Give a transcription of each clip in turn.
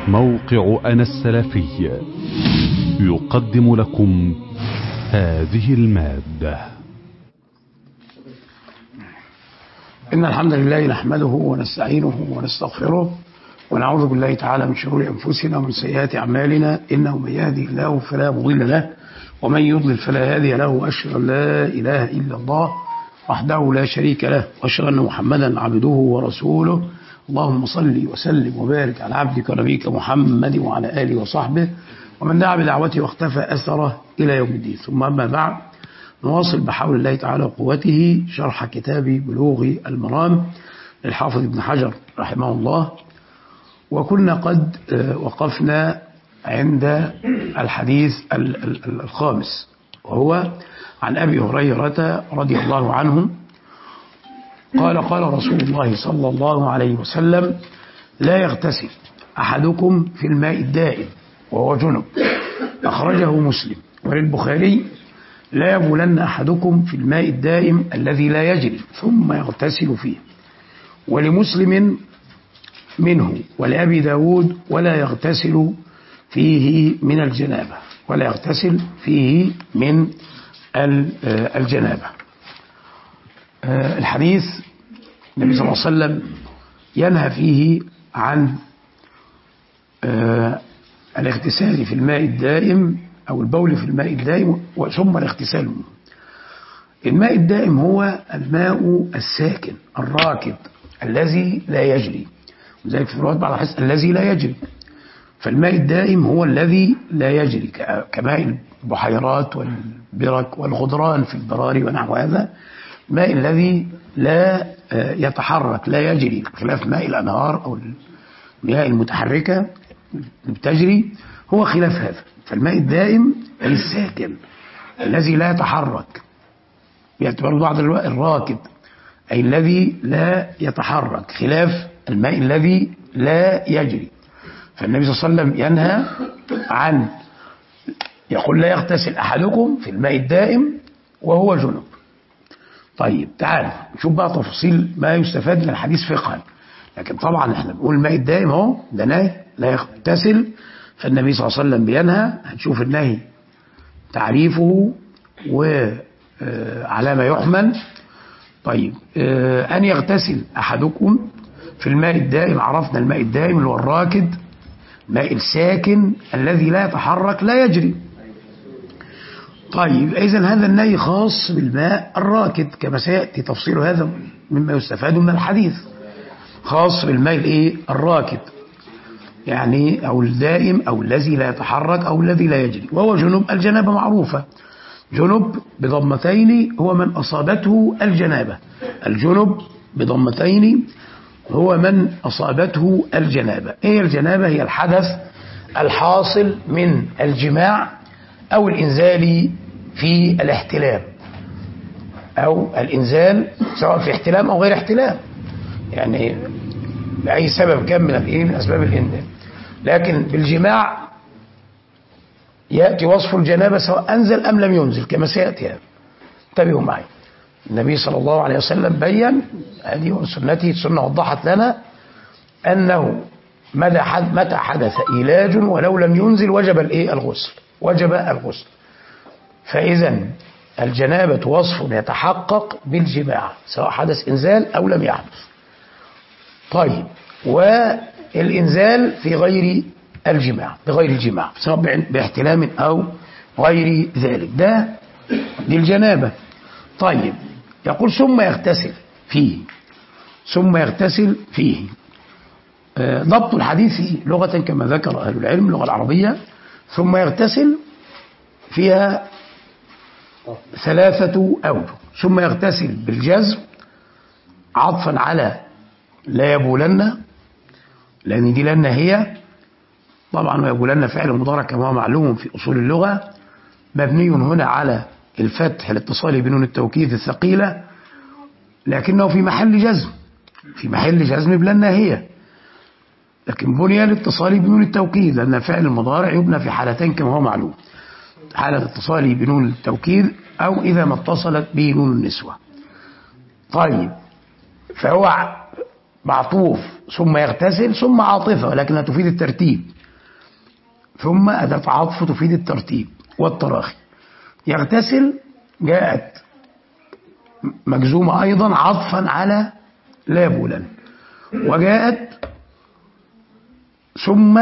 موقع أنا السلفي يقدم لكم هذه المادة إن الحمد لله نحمده ونستعينه ونستغفره ونعوذ بالله تعالى من شرور أنفسنا ومن سيئات أعمالنا إنه من يهدي الله فلا مضل له ومن يضلل فلا هادي له وأشهد أن لا إله إلا الله وحده لا شريك له وأشهد أن محمدا عبده ورسوله اللهم صل وسلم وبارك على عبدك ونبيك محمد وعلى آله وصحبه ومن دعا بدعوته واختفى أثره إلى يوم الدين ثم أما بعد نواصل بحول الله تعالى وقوته شرح كتاب بلوغ المرام للحافظ ابن حجر رحمه الله وكنا قد وقفنا عند الحديث الخامس وهو عن أبي هريرة رضي الله عنه قال قال رسول الله صلى الله عليه وسلم لا يغتسل أحدكم في الماء الدائم وهو جنب أخرجه مسلم وللبخاري لا يبولن أحدكم في الماء الدائم الذي لا يجري ثم يغتسل فيه ولمسلم منه ولأبي داود ولا يغتسل فيه من الجنابة ولا يغتسل فيه من الجنابة الحديث النبي صلى الله عليه وسلم ينهى فيه عن الاغتسال في الماء الدائم أو البول في الماء الدائم ثم الاغتسال منه الماء الدائم هو الماء الساكن الراكد الذي لا يجري وذلك في روايات بعض الحديث الذي لا يجري فالماء الدائم هو الذي لا يجري كماء البحيرات والبرك والغدران في البراري ونحو هذا الماء الذي لا يتحرك لا يجري خلاف ماء الأنهار أو المياه المتحركة بتجري هو خلاف هذا فالماء الدائم أي الساكن الذي لا يتحرك باعتبار بعض الراكد أي الذي لا يتحرك خلاف الماء الذي لا يجري فالنبي صلى الله عليه وسلم ينهى عن يقول لا يغتسل أحدكم في الماء الدائم وهو جنب طيب تعال نشوف بقى تفاصيل ما يستفاد من الحديث فقها لكن طبعا احنا بنقول الماء الدائم اهو ده نهي لا يغتسل فالنبي صلى الله عليه وسلم بينهى هنشوف النهي تعريفه وعلى ما يحمل طيب أن يغتسل أحدكم في الماء الدائم عرفنا الماء الدائم اللي هو الراكد الماء الساكن الذي لا يتحرك لا يجري طيب إذا هذا النهي خاص بالماء الراكد كما سيأتي تفصيل هذا مما يستفاد من الحديث خاص بالماء الايه الراكد يعني أو الدائم أو الذي لا يتحرك أو الذي لا يجري وهو جنوب الجنابة معروفة جنب بضمتين هو من أصابته الجنابة الجنب بضمتين هو من أصابته الجنابة إيه الجنابة هي الحدث الحاصل من الجماع أو الإنزال في الاحتلام أو الإنزال سواء في احتلام أو غير احتلام يعني بأي سبب كان من الإيه من أسباب الإنزال لكن بالجماع يأتي وصف الجنابة سواء أنزل أم لم ينزل كما سيأتي هذا انتبهوا معي النبي صلى الله عليه وسلم بين هذه سنته السنة وضحت لنا أنه متى حدث إيلاج ولو لم ينزل وجب الإيه الغسل وجب الغسل فإذا الجنابة وصف يتحقق بالجماع سواء حدث إنزال أو لم يحدث طيب والإنزال في غير الجماع بغير الجماع سواء باحتلام أو غير ذلك ده للجنابة طيب يقول ثم يغتسل فيه ثم يغتسل فيه ضبط الحديث لغة كما ذكر أهل العلم اللغة العربية ثم يغتسل فيها ثلاثة أوجه ثم يغتسل بالجزم عطفا على لا يبولن لأن دي لن هي طبعا ويقولن فعل مضارع كما هو معلوم في أصول اللغة مبني هنا على الفتح الاتصالي بنون التوكيد الثقيلة لكنه في محل جزم في محل جزم بلن هي لكن بني الاتصالي بنون التوكيد لأن الفعل المضارع يبنى في حالتين كما هو معلوم حالة اتصاله بنون التوكيد أو إذا ما اتصلت به نون النسوة طيب فهو معطوف ثم يغتسل ثم عاطفة ولكنها تفيد الترتيب ثم أداة عطف تفيد الترتيب والتراخي يغتسل جاءت مجزومة أيضا عطفا على لابولا وجاءت ثم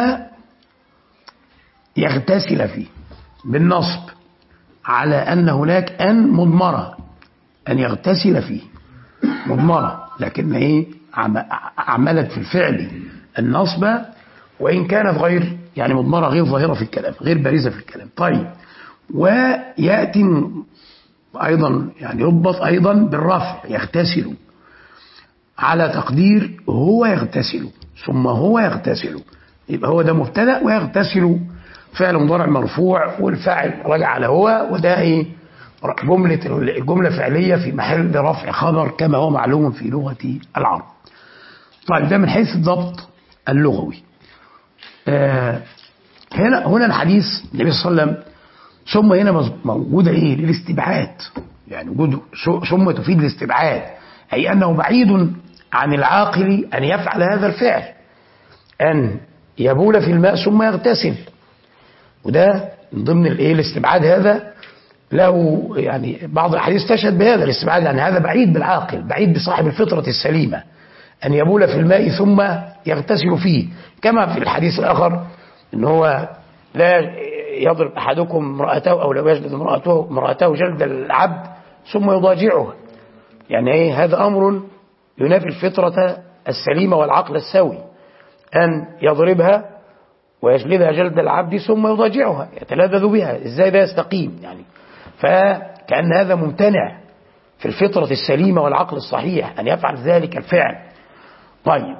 يغتسل فيه بالنصب على أن هناك أن مضمرة أن يغتسل فيه مضمرة لكن إيه عم- عملت في الفعل النصب وإن كانت غير يعني مضمرة غير ظاهرة في الكلام غير بارزة في الكلام طيب ويأتي أيضا يعني يضبط أيضا بالرفع يغتسل على تقدير هو يغتسل ثم هو يغتسل يبقى هو ده مبتدا ويغتسل فعل مضارع مرفوع والفاعل راجع على هو وده ايه جملة الجملة فعلية في محل رفع خبر كما هو معلوم في لغة العرب طيب ده من حيث الضبط اللغوي آه هنا هنا الحديث النبي صلى الله عليه وسلم ثم هنا مز- موجودة ايه للاستبعاد يعني وجود ث- ثم تفيد الاستبعاد أي أنه بعيد عن العاقل أن يفعل هذا الفعل أن يبول في الماء ثم يغتسل وده من ضمن الايه الاستبعاد هذا له يعني بعض الحديث تشهد بهذا الاستبعاد يعني هذا بعيد بالعاقل بعيد بصاحب الفطرة السليمة أن يبول في الماء ثم يغتسل فيه كما في الحديث الآخر أن هو لا يضرب أحدكم امرأته أو لو يجلد امرأته, امرأته جلد العبد ثم يضاجعها يعني ايه هذا أمر ينافي الفطرة السليمة والعقل السوي أن يضربها ويجلدها جلد العبد ثم يضاجعها يتلذذ بها ازاي ده يستقيم يعني فكأن هذا ممتنع في الفطرة السليمة والعقل الصحيح أن يفعل ذلك الفعل طيب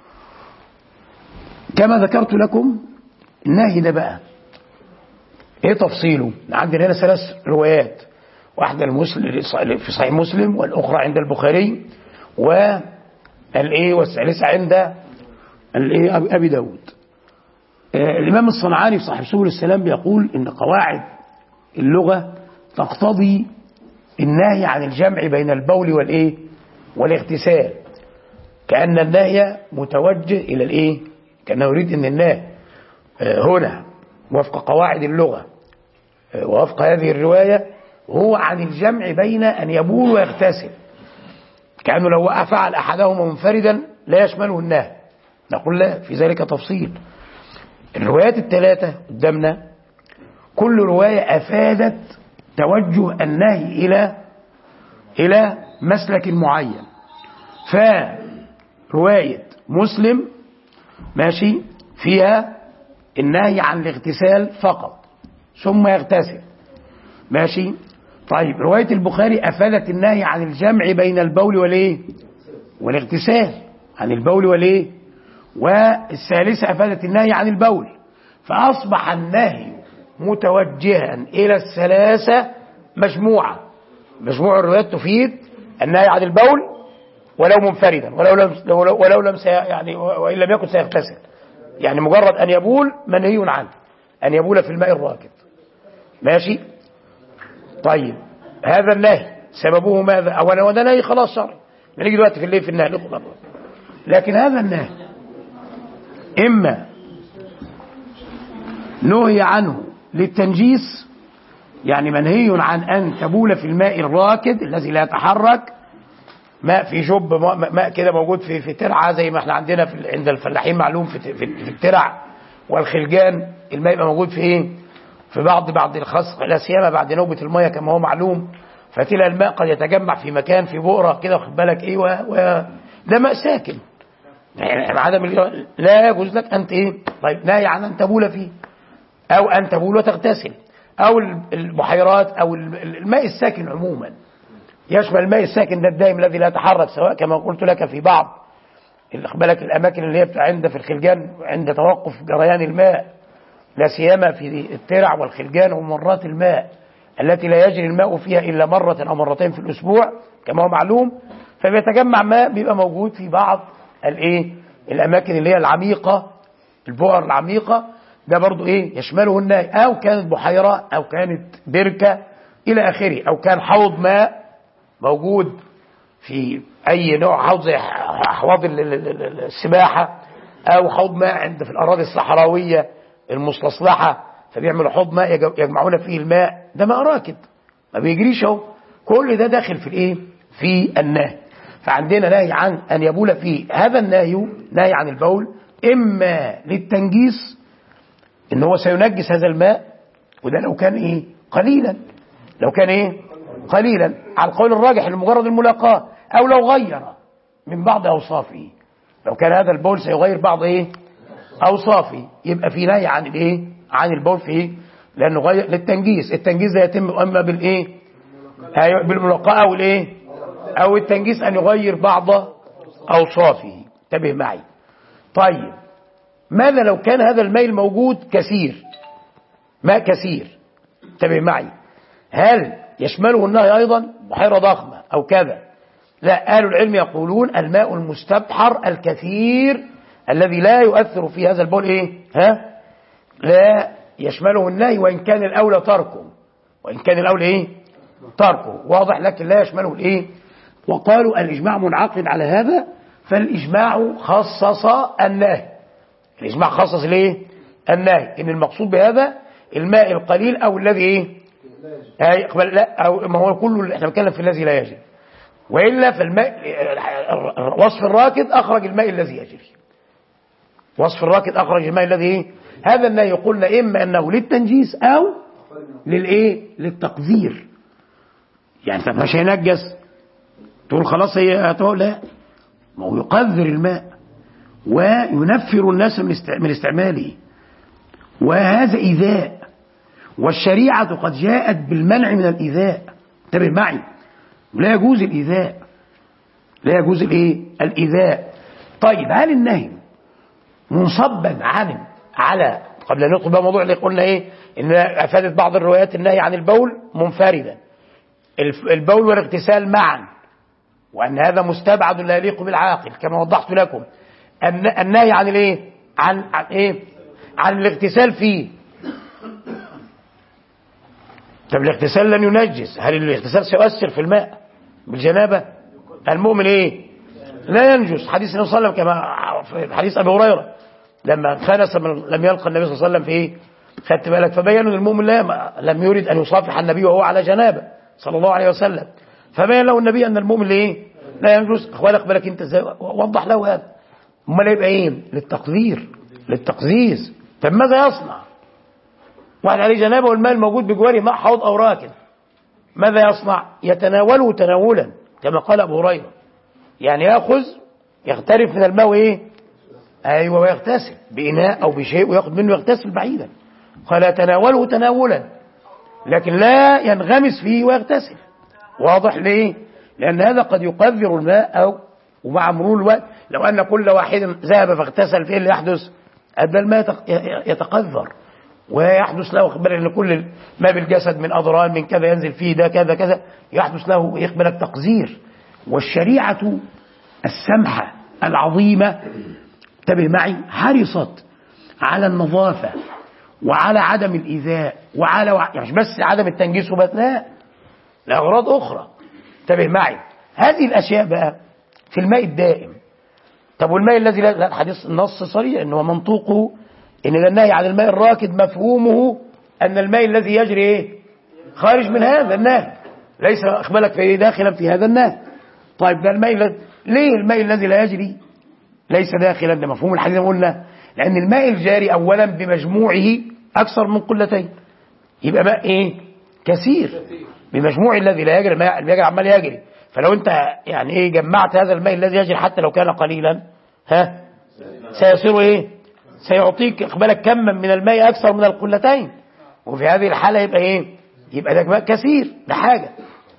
كما ذكرت لكم النهي ده بقى ايه تفصيله عندنا هنا ثلاث روايات واحدة المسلم في صحيح مسلم والأخرى عند البخاري والايه والثالثة عند الايه أبي داود آه، الإمام الصنعاني في صاحب سبل السلام بيقول إن قواعد اللغة تقتضي النهي عن الجمع بين البول والإيه والاغتسال كأن النهي متوجه إلى الإيه كأنه يريد أن النهي آه، هنا وفق قواعد اللغة آه، ووفق هذه الرواية هو عن الجمع بين أن يبول ويغتسل كأنه لو فعل أحدهما منفردا لا يشمله النهي نقول لا في ذلك تفصيل الروايات الثلاثة قدامنا كل رواية أفادت توجه النهي إلى إلى مسلك معين فرواية مسلم ماشي فيها النهي عن الاغتسال فقط ثم يغتسل ماشي طيب رواية البخاري أفادت النهي عن الجمع بين البول والإيه والاغتسال عن البول والإيه والثالثة أفادت النهي عن البول فأصبح النهي متوجها إلى الثلاثة مجموعة مجموع الروايات تفيد النهي عن البول ولو منفردا ولو لم ولو, ولو لم سي يعني وإن لم يكن سيغتسل يعني مجرد أن يبول منهي عنه أن يبول في الماء الراكد ماشي طيب هذا النهي سببه ماذا أولا وده نهي خلاص شرعي نيجي دلوقتي في الليل في النهي ناخد أمره. لكن هذا النهي إما نهي عنه للتنجيس يعني منهي عن أن تبول في الماء الراكد الذي لا يتحرك ماء في جب ماء, ماء كده موجود في في ترعه زي ما احنا عندنا في عند الفلاحين معلوم في في, في الترع والخلجان الماء يبقى موجود في ايه؟ في بعض بعض الخص لا سيما بعد نوبه الماء كما هو معلوم فتلاقي الماء قد يتجمع في مكان في بؤره كده واخد بالك ايه و... و... ده ماء ساكن يعني عدم ال- لا يجوز لك انت ايه؟ طيب نهي عن ان تبول فيه او ان تبول وتغتسل او البحيرات او الماء الساكن عموما يشمل الماء الساكن ده الدائم الذي لا يتحرك سواء كما قلت لك في بعض خد بالك الاماكن اللي هي بتبقى عند في الخلجان عند توقف جريان الماء لا سيما في الترع والخلجان ومرات الماء التي لا يجري الماء فيها الا مره او مرتين في الاسبوع كما هو معلوم فبيتجمع ماء بيبقى موجود في بعض الايه الاماكن اللي هي العميقه البؤر العميقه ده برضو ايه يشمله النهي او كانت بحيره او كانت بركه الى اخره او كان حوض ماء موجود في اي نوع حوض زي احواض ال- ال- ال- السباحه او حوض ماء عند في الاراضي الصحراويه المستصلحه فبيعملوا حوض ماء يج- يجمعون فيه الماء ده ماء راكد ما بيجريش اهو كل ده داخل في الايه في النهي فعندنا نهي عن ان يبول فيه هذا النهي نهي عن البول اما للتنجيس ان هو سينجس هذا الماء وده لو كان ايه قليلا لو كان ايه قليلا على القول الراجح لمجرد الملاقاة او لو غير من بعض اوصافه لو كان هذا البول سيغير بعض ايه اوصافه يبقى في نهي عن الايه عن البول في ايه لانه غير للتنجيس التنجيس ده يتم اما بالايه أيوة، بالملاقاة او الايه او التنجيس ان يغير بعض اوصافه انتبه معي طيب ماذا لو كان هذا الماء الموجود كثير ماء كثير انتبه معي هل يشمله النهي ايضا بحيره ضخمه او كذا لا اهل العلم يقولون الماء المستبحر الكثير الذي لا يؤثر في هذا البول ايه ها لا يشمله النهي وان كان الاولى تركه وان كان الاولى ايه تركه واضح لكن لا يشمله الايه وقالوا الاجماع منعقد على هذا فالاجماع خصص النهي الإجماع خصص ليه النهي إن المقصود بهذا الماء القليل أو الذي إيه أي بل لا أو ما هو كله احنا بنتكلم في الذي لا يجري وإلا فالماء وصف الراكد أخرج الماء الذي يجري وصف الراكد أخرج الماء الذي إيه هذا النهي قلنا إما أنه للتنجيس أو للإيه للتقذير يعني طب مش هينجس تقول خلاص هي هتقول لا ما هو يقذر الماء وينفر الناس من است- من استعماله وهذا إيذاء والشريعة قد جاءت بالمنع من الإيذاء انتبه معي لا يجوز الإيذاء لا يجوز الإيه؟ الإيذاء طيب هل النهي منصبا عن على قبل أن ندخل بقى موضوع اللي قلنا إيه إن أفادت بعض الروايات النهي عن البول منفردا الف- البول والاغتسال معا وأن هذا مستبعد لا يليق بالعاقل كما وضحت لكم الن- النهي عن الايه عن عن ايه عن الاغتسال فيه طب الاغتسال لن ينجس هل الاغتسال سيؤثر في الماء بالجنابة المؤمن ايه لا ينجس حديث النبي صلى الله عليه وسلم كما في حديث ابي هريره لما خنس من لم يلقى النبي صلى الله عليه وسلم في ايه خدت بالك فبينوا ان المؤمن لا لم يريد ان يصافح النبي وهو على جنابه صلى الله عليه وسلم فبين له النبي ان المؤمن ايه لا ينجس اخوانك بالك انت ازاي وضح له هذا امال يبقى ايه للتقدير للتقزيز طب ماذا يصنع واحد عليه جنابه والماء الموجود بجواره ماء حوض او راكد ماذا يصنع يتناوله تناولا كما قال ابو هريره يعني ياخذ يغترف من الماء وايه ايوه ويغتسل باناء او بشيء وياخذ منه يغتسل بعيدا قال يتناوله تناولا لكن لا ينغمس فيه ويغتسل واضح ليه لان هذا قد يقذر الماء او ومع مرور الوقت لو ان كل واحد ذهب فاغتسل في إيه اللي يحدث ادى الماء يتق- يتقذر ويحدث له اخبار ان كل ما بالجسد من اضرار من كذا ينزل فيه ده كذا كذا يحدث له يقبل التقذير والشريعه السمحه العظيمه انتبه معي حرصت على النظافه وعلى عدم الايذاء وعلى يعني مش بس عدم التنجيس وبس لا لاغراض اخرى انتبه معي هذه الاشياء بقى في الماء الدائم طب والماء الذي لا لا، الحديث النص صريح ان هو منطوقه ان النهي عن الماء الراكد مفهومه ان الماء الذي يجري ايه خارج من هذا النهي ليس اخبالك في إيه؟ داخلا في هذا النهي طيب ده الماء الذي ليه الماء الذي لا يجري ليس داخلا ده مفهوم الحديث اللي قلنا لان الماء الجاري اولا بمجموعه اكثر من قلتين يبقى ماء ايه كثير بمجموع الذي لا يجري الماء اللي يجري عمال يجري فلو انت يعني ايه جمعت هذا الماء الذي يجري حتى لو كان قليلا ها سيصير ايه سيعطيك اقبالك كما من الماء اكثر من القلتين وفي هذه الحاله يبقى ايه يبقى ده ماء كثير ده حاجه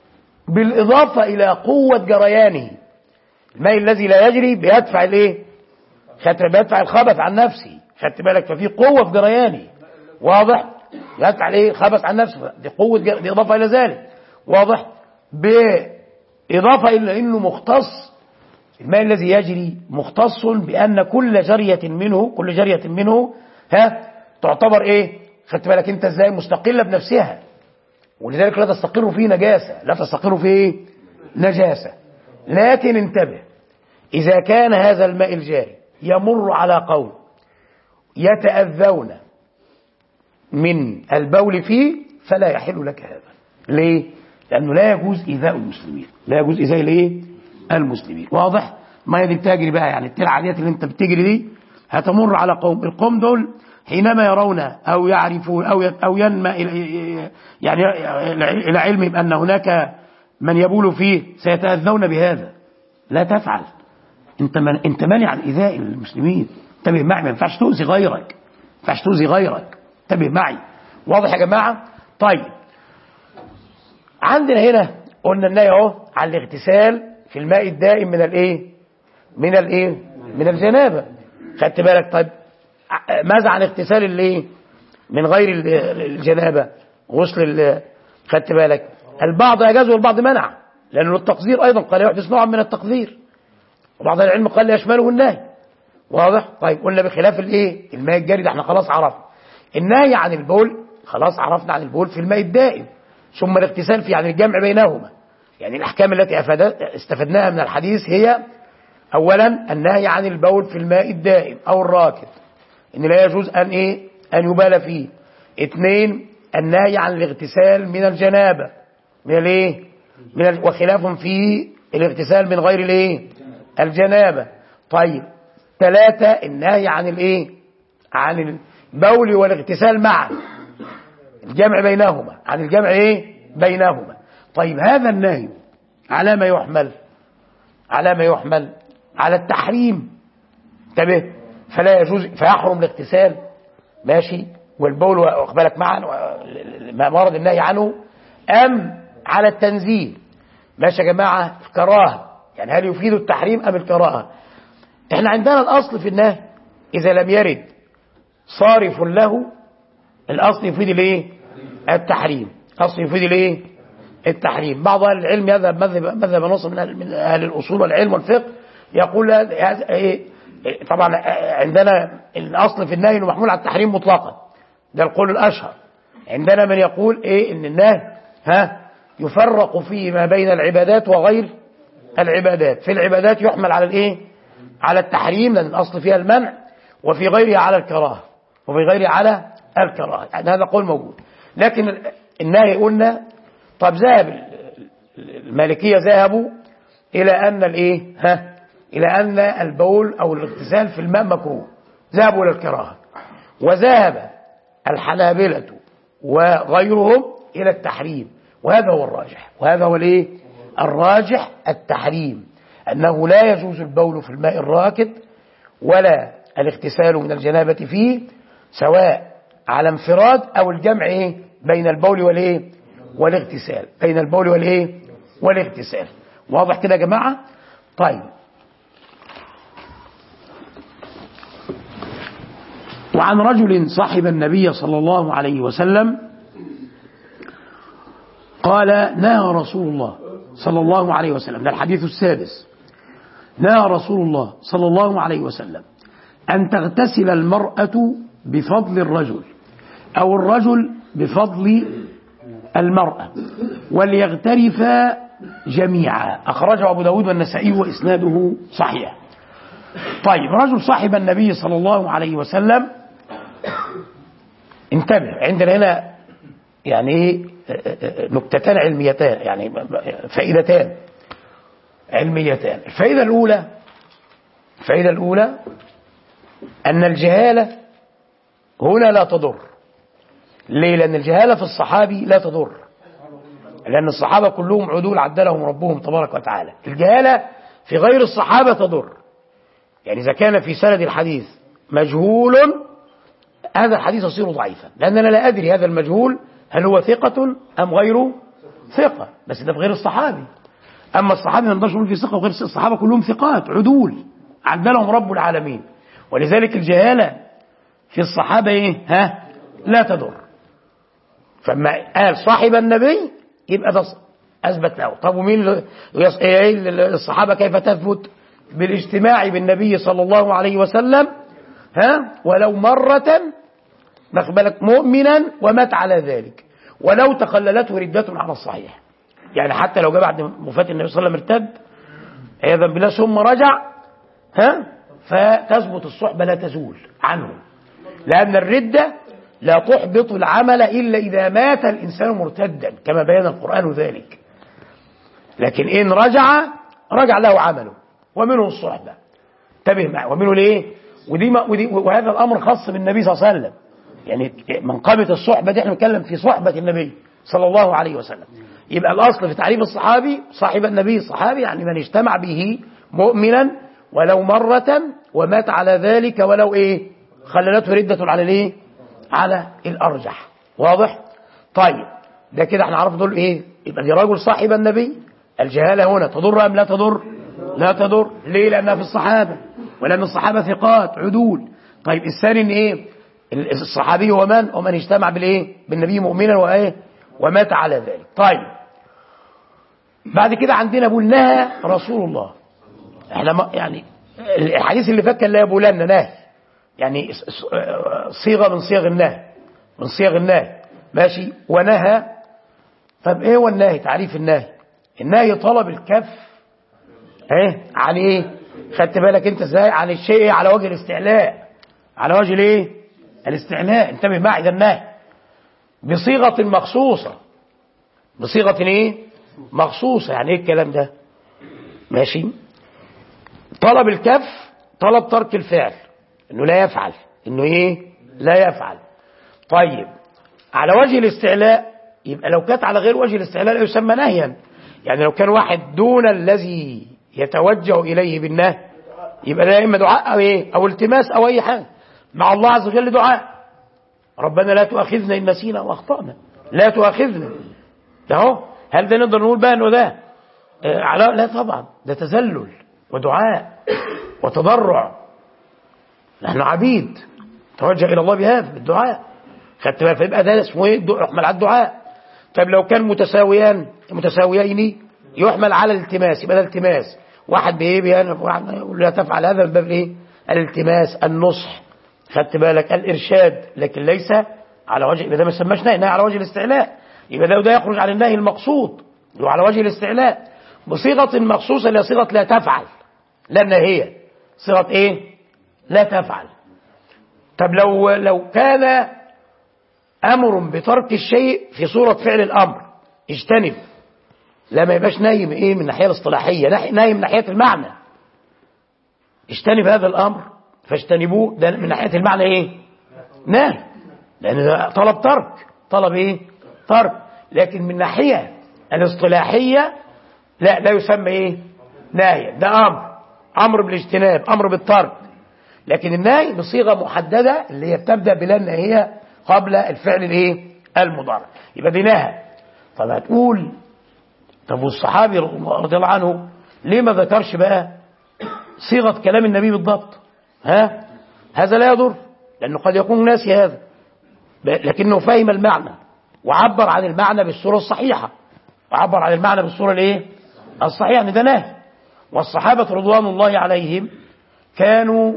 بالاضافه الى قوه جريانه الماء الذي لا يجري بيدفع الايه خدت بيدفع الخبث عن نفسه خدت بالك ففي قوه في جريانه واضح يدفع الايه الخبث عن نفسه دي قوه جر... دي اضافه الى ذلك واضح باضافه الى انه مختص الماء الذي يجري مختص بان كل جريه منه كل جريه منه ها تعتبر ايه خدت بالك انت ازاي مستقله بنفسها ولذلك لا تستقر فيه نجاسه لا تستقر فيه نجاسه لكن انتبه إذا كان هذا الماء الجاري يمر على قوم يتأذون من البول فيه فلا يحل لك هذا ليه؟ لأنه لا يجوز إيذاء المسلمين لا يجوز إيذاء الايه؟ المسلمين واضح؟ ما دي بتجري بقى يعني الترعة ديت اللي انت بتجري دي هتمر على قوم القوم دول حينما يرون أو يعرفون أو أو ينمى يعني إلى علمهم أن هناك من يبول فيه سيتأذون بهذا لا تفعل انت من انت مانع عن ايذاء المسلمين انتبه معي ما ينفعش تؤذي غيرك ما ينفعش تؤذي غيرك انتبه معي واضح يا جماعه طيب عندنا هنا قلنا النهي اهو عن الاغتسال في الماء الدائم من الايه من الايه من الجنابه خدت بالك طيب ماذا عن اغتسال الايه من غير الجنابه غسل خدت بالك البعض اجاز والبعض منع لانه التقدير ايضا قال يحدث نوعا من التقدير وبعض العلم قال لا يشمله النهي واضح طيب قلنا بخلاف الايه الماء الجاري ده احنا خلاص عرفنا النهي عن البول خلاص عرفنا عن البول في الماء الدائم ثم الاغتسال في يعني الجمع بينهما يعني الاحكام التي استفدناها من الحديث هي اولا النهي عن البول في الماء الدائم او الراكد ان لا يجوز ان ايه ان يبال فيه اثنين النهي عن الاغتسال من الجنابه من الايه من ال... وخلاف في الاغتسال من غير الايه الجنابة طيب ثلاثة النهي عن الايه عن البول والاغتسال معا الجمع بينهما عن الجمع ايه بينهما طيب هذا النهي على ما يحمل على ما يحمل على التحريم انتبه فلا يجوز فيحرم الاغتسال ماشي والبول واقبلك معا ما ورد النهي عنه ام على التنزيل ماشي يا جماعه كراهه يعني هل يفيد التحريم أم الكراهة احنا عندنا الأصل في النهي إذا لم يرد صارف له الأصل يفيد الايه التحريم الأصل يفيد الايه التحريم بعض أهل العلم يذهب مذهب مذهب نص من أهل, من أهل الأصول والعلم والفقه يقول هذا ايه طبعا عندنا الأصل في النهي انه محمول على التحريم مطلقا ده القول الأشهر عندنا من يقول ايه ان النهي ها يفرق فيه ما بين العبادات وغير العبادات في العبادات يحمل على الايه على التحريم لان الاصل فيها المنع وفي غيرها على الكراهه وفي غيرها على الكراهه يعني هذا قول موجود لكن النهي قلنا طب ذهب المالكيه ذهبوا الى ان الايه ها الى ان البول او الاغتسال في الماء مكروه ذهبوا الى الكراهه وذهب الحنابلة وغيرهم الى التحريم وهذا هو الراجح وهذا هو الايه الراجح التحريم أنه لا يجوز البول في الماء الراكد ولا الاغتسال من الجنابة فيه سواء على انفراد أو الجمع إيه بين البول والإيه والاغتسال بين البول والإيه والاغتسال واضح كده يا جماعة طيب وعن رجل صاحب النبي صلى الله عليه وسلم قال نهى رسول الله صلى الله عليه وسلم ده الحديث السادس نهى رسول الله صلى الله عليه وسلم أن تغتسل المرأة بفضل الرجل أو الرجل بفضل المرأة وليغترفا جميعا أخرجه أبو داود والنسائي وإسناده صحيح طيب رجل صاحب النبي صلى الله عليه وسلم انتبه عندنا هنا يعني ايه نكتتان علميتان يعني فائدتان علميتان الفائدة الأولى الفائدة الأولى أن الجهالة هنا لا تضر ليه لأن الجهالة في الصحابي لا تضر لأن الصحابة كلهم عدول عدلهم ربهم تبارك وتعالى الجهالة في غير الصحابة تضر يعني إذا كان في سند الحديث مجهول هذا الحديث يصير ضعيفا لأننا لا أدري هذا المجهول هل هو ثقة أم غير ثقة بس ده في غير الصحابي أما الصحابي ما نقدرش نقول في ثقة وغير الصحابة كلهم ثقات عدول عدلهم رب العالمين ولذلك الجهالة في الصحابة إيه ها لا تضر فما قال صاحب النبي يبقى ده أثبت له طب ومين الصحابة كيف تثبت بالاجتماع بالنبي صلى الله عليه وسلم ها ولو مرة بالك مؤمنا ومات على ذلك ولو تخللته ردة على الصحيح يعني حتى لو جاء بعد وفاة النبي صلى الله عليه وسلم ارتد عياذا بالله ثم رجع ها فتثبت الصحبة لا تزول عنه لأن الردة لا تحبط العمل إلا إذا مات الإنسان مرتدا كما بين القرآن ذلك لكن إن رجع رجع له عمله ومنه الصحبة انتبه معي ومنه ليه ودي, ما ودي وهذا الأمر خاص بالنبي صلى الله عليه وسلم يعني منقبة الصحبة دي احنا بنتكلم في صحبة النبي صلى الله عليه وسلم يبقى الأصل في تعريف الصحابي صاحب النبي الصحابي يعني من اجتمع به مؤمنا ولو مرة ومات على ذلك ولو ايه خللته ردة على الايه على الأرجح واضح طيب ده كده احنا عرفنا دول ايه يبقى دي رجل صاحب النبي الجهالة هنا تضر أم لا تضر لا تضر ليه لأنها في الصحابة ولأن الصحابة ثقات عدول طيب الثاني ان ايه الصحابي هو من ومن اجتمع بالايه بالنبي مؤمنا وايه ومات على ذلك طيب بعد كده عندنا بولنها رسول الله احنا ما يعني الحديث اللي فات كان لا يبولن نهي يعني صيغه من صيغ النهي من صيغ النهي ماشي ونهى طب ايه هو النهي تعريف النهي النهي طلب الكف ايه عن ايه خدت بالك انت ازاي عن الشيء على وجه الاستعلاء على وجه الايه الاستعلاء انتبه معي ده النهي بصيغه مخصوصه بصيغه ايه مخصوصه يعني ايه الكلام ده ماشي طلب الكف طلب ترك الفعل انه لا يفعل انه ايه لا يفعل طيب على وجه الاستعلاء يبقى لو كانت على غير وجه الاستعلاء لا يسمى نهيا يعني لو كان واحد دون الذي يتوجه اليه بالنهي يبقى ده اما دعاء او ايه او التماس او اي حاجه مع الله عز وجل دعاء ربنا لا تؤاخذنا ان نسينا واخطانا لا تؤاخذنا ده اهو هل ده نقدر نقول بقى انه ده آه على لا طبعا ده تذلل ودعاء وتضرع نحن عبيد توجه الى الله بهذا بالدعاء خدت بالك فيبقى ده اسمه ايه يحمل على الدعاء طيب لو كان متساويان متساويين يحمل على الالتماس يبقى ده التماس واحد بايه يقول لا تفعل هذا من باب ايه الالتماس النصح خدت بالك الارشاد لكن ليس على وجه يبقى ده ما يسماش نهي نهي على وجه الاستعلاء يبقى ده وده يخرج عن النهي المقصود وعلى وجه الاستعلاء بصيغه مخصوصه اللي هي صيغه لا تفعل لا النهيه صيغه ايه لا تفعل طب لو لو كان امر بترك الشيء في صوره فعل الامر اجتنب لا ما يبقاش نايم ايه من الناحيه الاصطلاحيه نايم من ناحيه المعنى اجتنب هذا الامر فاجتنبوه ده من ناحيه المعنى ايه نهي لان ده طلب ترك طلب ايه ترك لكن من الناحيه الاصطلاحيه لا لا يسمى ايه نهي ده امر امر بالاجتناب امر بالترك لكن النهي بصيغه محدده اللي هي بتبدا بلا النهيه قبل الفعل الايه المضارع يبقى دي نهى طب هتقول طب والصحابي رضي الله عنه ليه ما ذكرش بقى صيغه كلام النبي بالضبط ها هذا لا يضر لانه قد يكون ناسي هذا لكنه فهم المعنى وعبر عن المعنى بالصوره الصحيحه وعبر عن المعنى بالصوره الايه الصحيحه يعني ده نهي والصحابه رضوان الله عليهم كانوا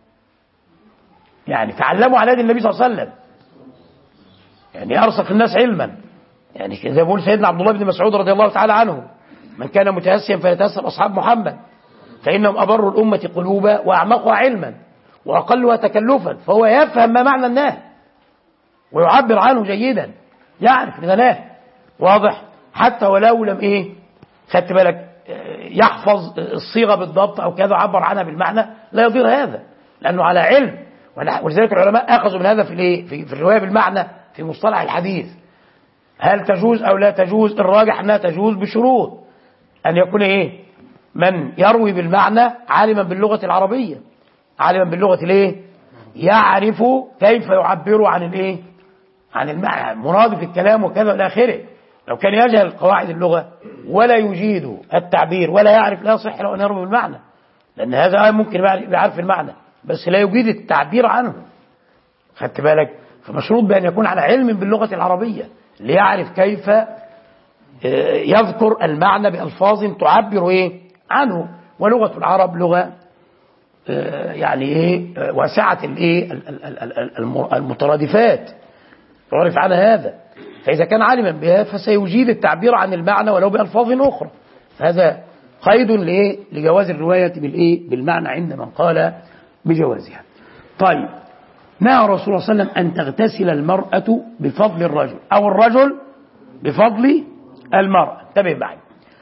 يعني تعلموا على يد النبي صلى الله عليه وسلم يعني ارسخ الناس علما يعني زي ما بيقول سيدنا عبد الله بن مسعود رضي الله تعالى عنه من كان متاسيا فليتاسى اصحاب محمد فانهم ابروا الامه قلوبا واعمقها علما واقلها تكلفا فهو يفهم ما معنى النهي ويعبر عنه جيدا يعرف ان نهي واضح حتى ولو لم ايه خدت بالك يحفظ الصيغه بالضبط او كذا عبر عنها بالمعنى لا يضير هذا لانه على علم ولذلك العلماء اخذوا من هذا في الايه في, في الروايه بالمعنى في مصطلح الحديث هل تجوز او لا تجوز الراجح انها تجوز بشروط ان يكون ايه من يروي بالمعنى عالما باللغه العربيه عالما باللغه الايه يعرف كيف يعبر عن الايه عن المعنى مرادف الكلام وكذا الى اخره لو كان يجهل قواعد اللغه ولا يجيد التعبير ولا يعرف لا يصح له ان يروي بالمعنى لان هذا ممكن يعرف المعنى بس لا يجيد التعبير عنه خدت بالك فمشروط بأن يكون على علم باللغة العربية ليعرف كيف يذكر المعنى بألفاظ تعبر إيه عنه ولغة العرب لغة يعني إيه واسعة الإيه المترادفات يعرف عنها هذا فإذا كان عالما بها فسيجيد التعبير عن المعنى ولو بألفاظ أخرى هذا قيد لايه لجواز الروايه بالايه بالمعنى عند من قال بجوازها طيب نهى رسول الله صلى الله عليه وسلم ان تغتسل المراه بفضل الرجل او الرجل بفضل المراه انتبه معي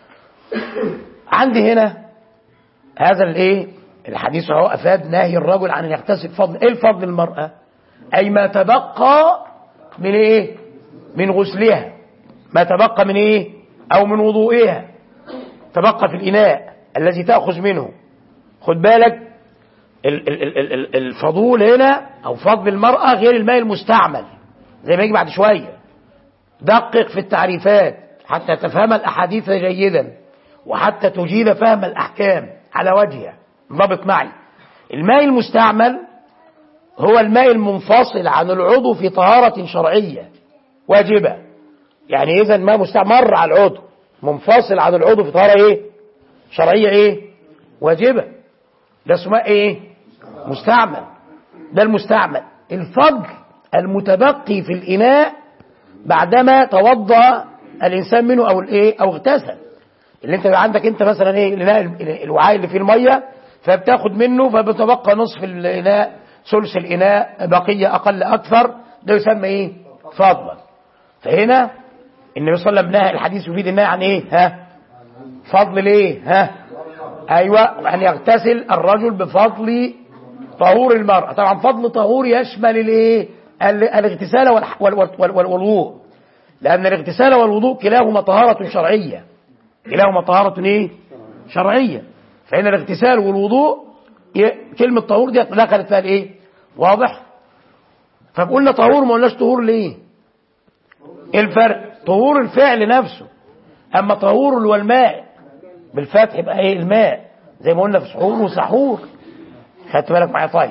عندي هنا هذا الايه الحديث اهو افاد نهي الرجل عن ان يغتسل بفضل ايه الفضل المراه اي ما تبقى من ايه من غسلها ما تبقى من ايه او من وضوئها تبقى في الاناء الذي تاخذ منه خد بالك ال- ال- ال- ال- الفضول هنا او فضل المراه غير الماء المستعمل زي ما يجي بعد شويه دقق في التعريفات حتى تفهم الاحاديث جيدا وحتى تجيد فهم الاحكام على وجهها ضبط معي الماء المستعمل هو الماء المنفصل عن العضو في طهارة شرعية واجبة يعني إذا الماء مستعمل مر على العضو منفصل عن العضو في طهارة إيه شرعية إيه واجبة ده اسمه إيه مستعمل ده المستعمل الفضل المتبقي في الإناء بعدما توضأ الإنسان منه أو الإيه أو اغتسل اللي أنت عندك أنت مثلا إيه الإناء الوعاء اللي فيه المية فبتاخد منه فبتبقى نصف الإناء ثلث الإناء بقية أقل أكثر ده يسمى إيه فضلا فهنا النبي صلى الله عليه وسلم نهى الحديث يفيد النهي عن إيه ها فضل ليه ها أيوة أن يغتسل الرجل بفضل طهور المرأة طبعا فضل طهور يشمل الإيه ال- الاغتسال والح- وال- وال- وال- والوضوء لأن الاغتسال والوضوء كلاهما طهارة شرعية كلاهما طهارة إيه شرعية فإن الاغتسال والوضوء ي- كلمة طهور دي دخلت فيها الايه؟ واضح؟ فقلنا طهور ما قلناش طهور ليه؟ ايه الفرق؟ طهور الفعل نفسه اما طهور اللي هو الماء بالفتح يبقى ايه الماء زي ما قلنا في سحور وسحور خدت بالك معايا طيب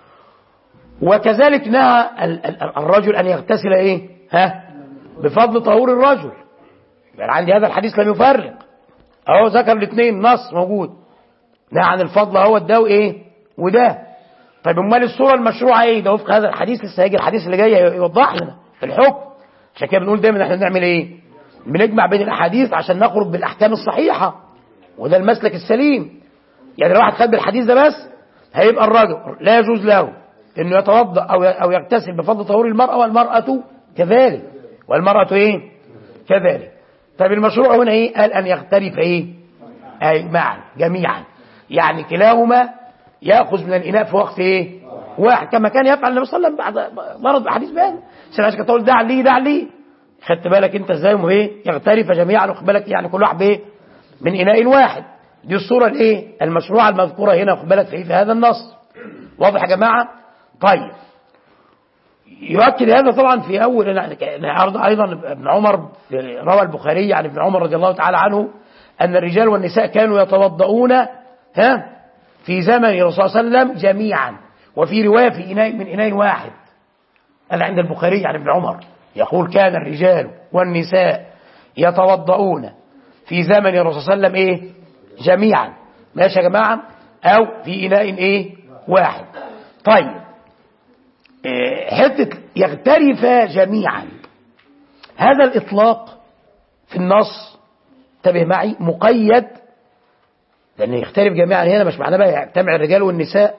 وكذلك نهى ال- ال- الرجل ان يغتسل ايه؟ ها؟ بفضل طهور الرجل يعني عندي هذا الحديث لم يفرق اهو ذكر الاثنين نص موجود نهى عن الفضل اهو ده وايه وده طيب امال الصوره المشروعه ايه ده وفق هذا الحديث لسه هيجي الحديث اللي جاي يوضح لنا في الحكم عشان كده بنقول دايما احنا بنعمل ايه بنجمع بين الاحاديث عشان نخرج بالاحكام الصحيحه وده المسلك السليم يعني لو واحد خد بالحديث ده بس هيبقى الرجل لا يجوز له انه يتوضا او او يغتسل بفضل طهور المراه والمراه كذلك والمراه ايه كذلك طيب المشروع هنا ايه قال ان يختلف ايه اي معا جميعا يعني كلاهما ياخذ من الاناء في وقت ايه واحد كما كان يفعل النبي صلى الله عليه وسلم بعد مرض بحديث بان سمعت كانت تقول دع لي دع لي خدت بالك انت ازاي هم ايه يغترف جميعا واخد بالك يعني كل واحد بايه من اناء واحد دي الصوره الايه المشروعه المذكوره هنا واخد بالك في, في هذا النص واضح يا جماعه طيب يؤكد هذا طبعا في اول عرض ايضا ابن عمر في- روى البخاري عن ابن عمر رضي الله تعالى عنه ان الرجال والنساء كانوا يتوضؤون ها في زمن الرسول صلى الله عليه وسلم جميعا وفي روايه في اناء من اناء واحد هذا عند البخاري عن ابن عمر يقول كان الرجال والنساء يتوضؤون في زمن الرسول صلى الله عليه وسلم ايه جميعا ماشي يا جماعه او في اناء ايه واحد طيب إيه، حته يغترف جميعا هذا الاطلاق في النص انتبه معي مقيد لان يختلف جميعا هنا مش معناه بقى يجتمع الرجال والنساء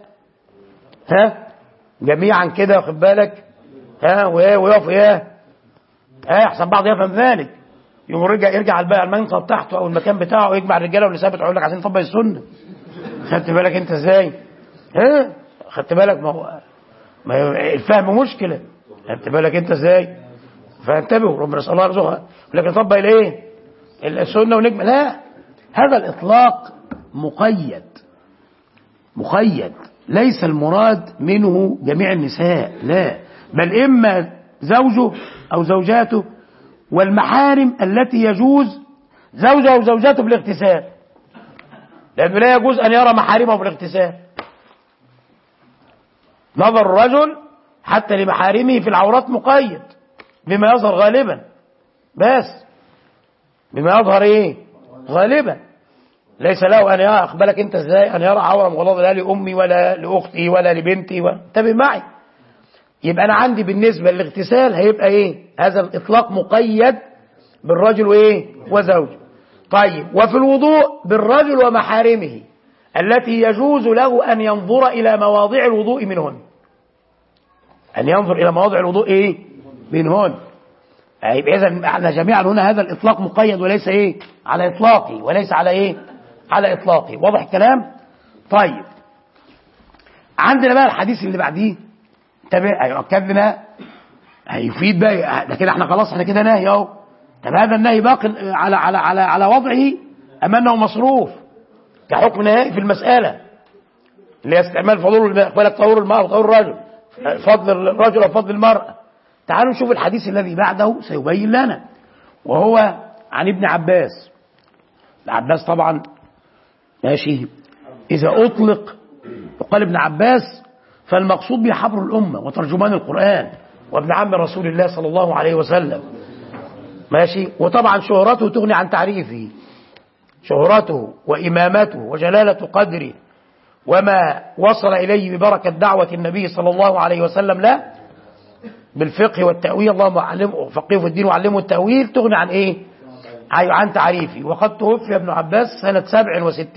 ها جميعا كده واخد بالك ها وإيه ويقف ايه ها يحسن بعض يفهم ذلك يقوم يرجع يرجع على المنصب بتاعته او المكان بتاعه ويجمع الرجاله والنساء بتوع يقول لك عايزين نطبق السنه خدت بالك انت ازاي ها خدت بالك ما هو ما هو الفهم مشكله خدت بالك انت ازاي فانتبهوا ربنا صلى الله عليه وسلم لكن نطبق الايه السنه ونجمع لا هذا الاطلاق مقيد مقيد ليس المراد منه جميع النساء لا بل إما زوجه أو زوجاته والمحارم التي يجوز زوجه أو زوجاته بالاغتسال لأنه لا يجوز أن يرى محارمه بالاغتسال نظر الرجل حتى لمحارمه في العورات مقيد بما يظهر غالبا بس بما يظهر ايه غالبا ليس له ان يرى اقبلك انت ازاي ان يرى عوره مغلظه لا لامي ولا لاختي ولا لبنتي و... انتبه معي يبقى انا عندي بالنسبه للاغتسال هيبقى ايه هذا الاطلاق مقيد بالرجل وايه وزوجه طيب وفي الوضوء بالرجل ومحارمه التي يجوز له أن ينظر إلى مواضع الوضوء منهن أن ينظر إلى مواضع الوضوء إيه منهن يبقى إذا احنا جميعا هنا هذا الإطلاق مقيد وليس إيه على إطلاقه وليس على إيه على إطلاقه واضح الكلام طيب عندنا بقى الحديث اللي بعديه تابع هيؤكدنا هيفيد بقى ده كده احنا خلاص احنا كده نهي اهو طب هذا النهي باق على على على على وضعه ام انه مصروف كحكم نهائي في المساله اللي هي استعمال فضول الماء بالك طهور الماء وطهور الرجل فضل الرجل وفضل المراه تعالوا نشوف الحديث الذي بعده سيبين لنا وهو عن ابن عباس ابن عباس طبعا ماشي اذا اطلق وقال ابن عباس فالمقصود به حبر الامه وترجمان القران وابن عم رسول الله صلى الله عليه وسلم ماشي وطبعا شهرته تغني عن تعريفه شهرته وإمامته وجلالة قدره وما وصل إليه ببركة دعوة النبي صلى الله عليه وسلم له بالفقه والتأويل اللهم علمه فقيه في الدين وعلمه التأويل تغني عن إيه عن تعريفه وقد توفي ابن عباس سنة 67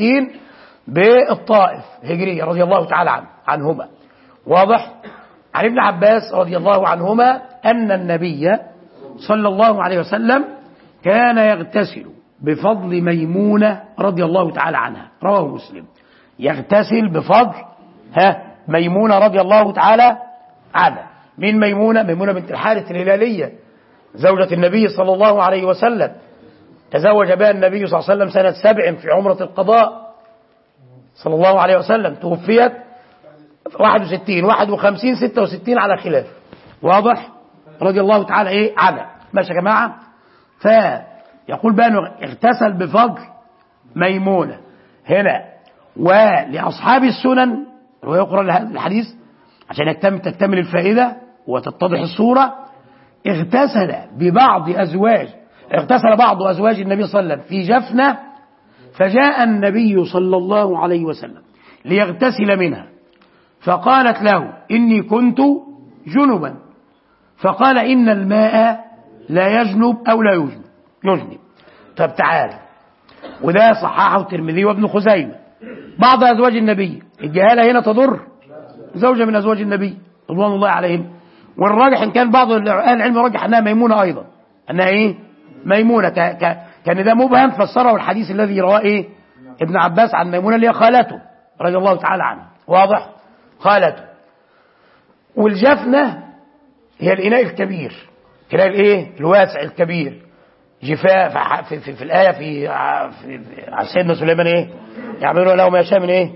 بالطائف هجرية رضي الله تعالى عنه عنهما واضح عن ابن عباس رضي الله عنهما أن النبي صلى الله عليه وسلم كان يغتسل بفضل ميمونة رضي الله تعالى عنها رواه مسلم يغتسل بفضل ها ميمونة رضي الله تعالى عنها من ميمونة ميمونة بنت الحارث الهلالية زوجة النبي صلى الله عليه وسلم تزوج بها النبي صلى الله عليه وسلم سنة سبع في عمرة القضاء صلى الله عليه وسلم توفيت 61 51 66 على خلاف واضح رضي الله تعالى ايه عنها ماشي يا جماعه فيقول بقى انه اغتسل بفضل ميمونه هنا ولاصحاب السنن ويقرا الحديث عشان يكتمل تكتمل الفائده وتتضح الصوره اغتسل ببعض ازواج اغتسل بعض ازواج النبي صلى الله عليه وسلم في جفنه فجاء النبي صلى الله عليه وسلم ليغتسل منها فقالت له إني كنت جنبا فقال إن الماء لا يجنب أو لا يجنب يجنب طب تعال وده صححه الترمذي وابن خزيمة بعض أزواج النبي الجهالة هنا تضر زوجة من أزواج النبي رضوان الله عليهم والراجح إن كان بعض أهل العلم رجح أنها ميمونة أيضا أنها إيه ميمونة ك... ك... كان ده مبهم فسره الحديث الذي رواه إيه ابن عباس عن ميمونة اللي هي خالته رضي الله تعالى عنها واضح خالته والجفنة هي الإناء الكبير الإناء الإيه الواسع الكبير جفاء في, في, في الآية في, في, في سيدنا سليمان إيه يعملون له ما يشاء من إيه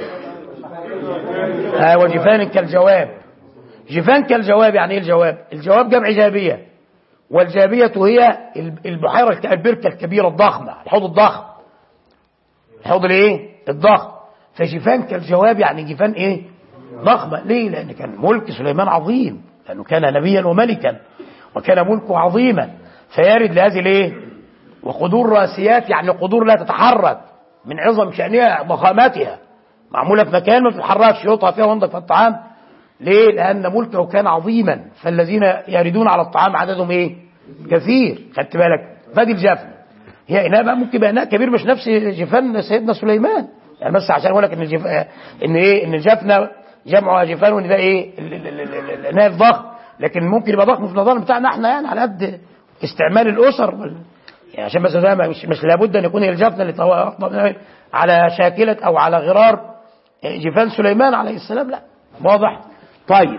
آه وجفان كالجواب جفان كالجواب يعني إيه الجواب الجواب جمع جابية والجابية هي البحيرة البركة الكبيرة الضخمة الحوض الضخم الحوض الايه الضخم فجفان كالجواب يعني جفان ايه ضخمة ليه لأن كان ملك سليمان عظيم لأنه كان نبيا وملكا وكان ملكه عظيما فيرد لهذه الايه وقدور راسيات يعني قدور لا تتحرك من عظم شأنها ضخامتها معمولة في مكان ما بتتحركش يقطع فيها وينضف الطعام ليه لأن ملكه كان عظيما فالذين يردون على الطعام عددهم ايه كثير خدت بالك فادي الجفن هي إناء بقى ممكن يبقى إناء كبير مش نفس جفان سيدنا سليمان يعني بس عشان اقول لك ان الجف... ان ايه ان الجفنه جمع جفان وان ده ايه الاناء الضخم لكن ممكن يبقى ضخم في النظام بتاعنا احنا يعني على قد استعمال الاسر يعني عشان بس ده مش مش لابد ان يكون الجفنه اللي طو... على شاكله او على غرار جفان سليمان عليه السلام لا واضح طيب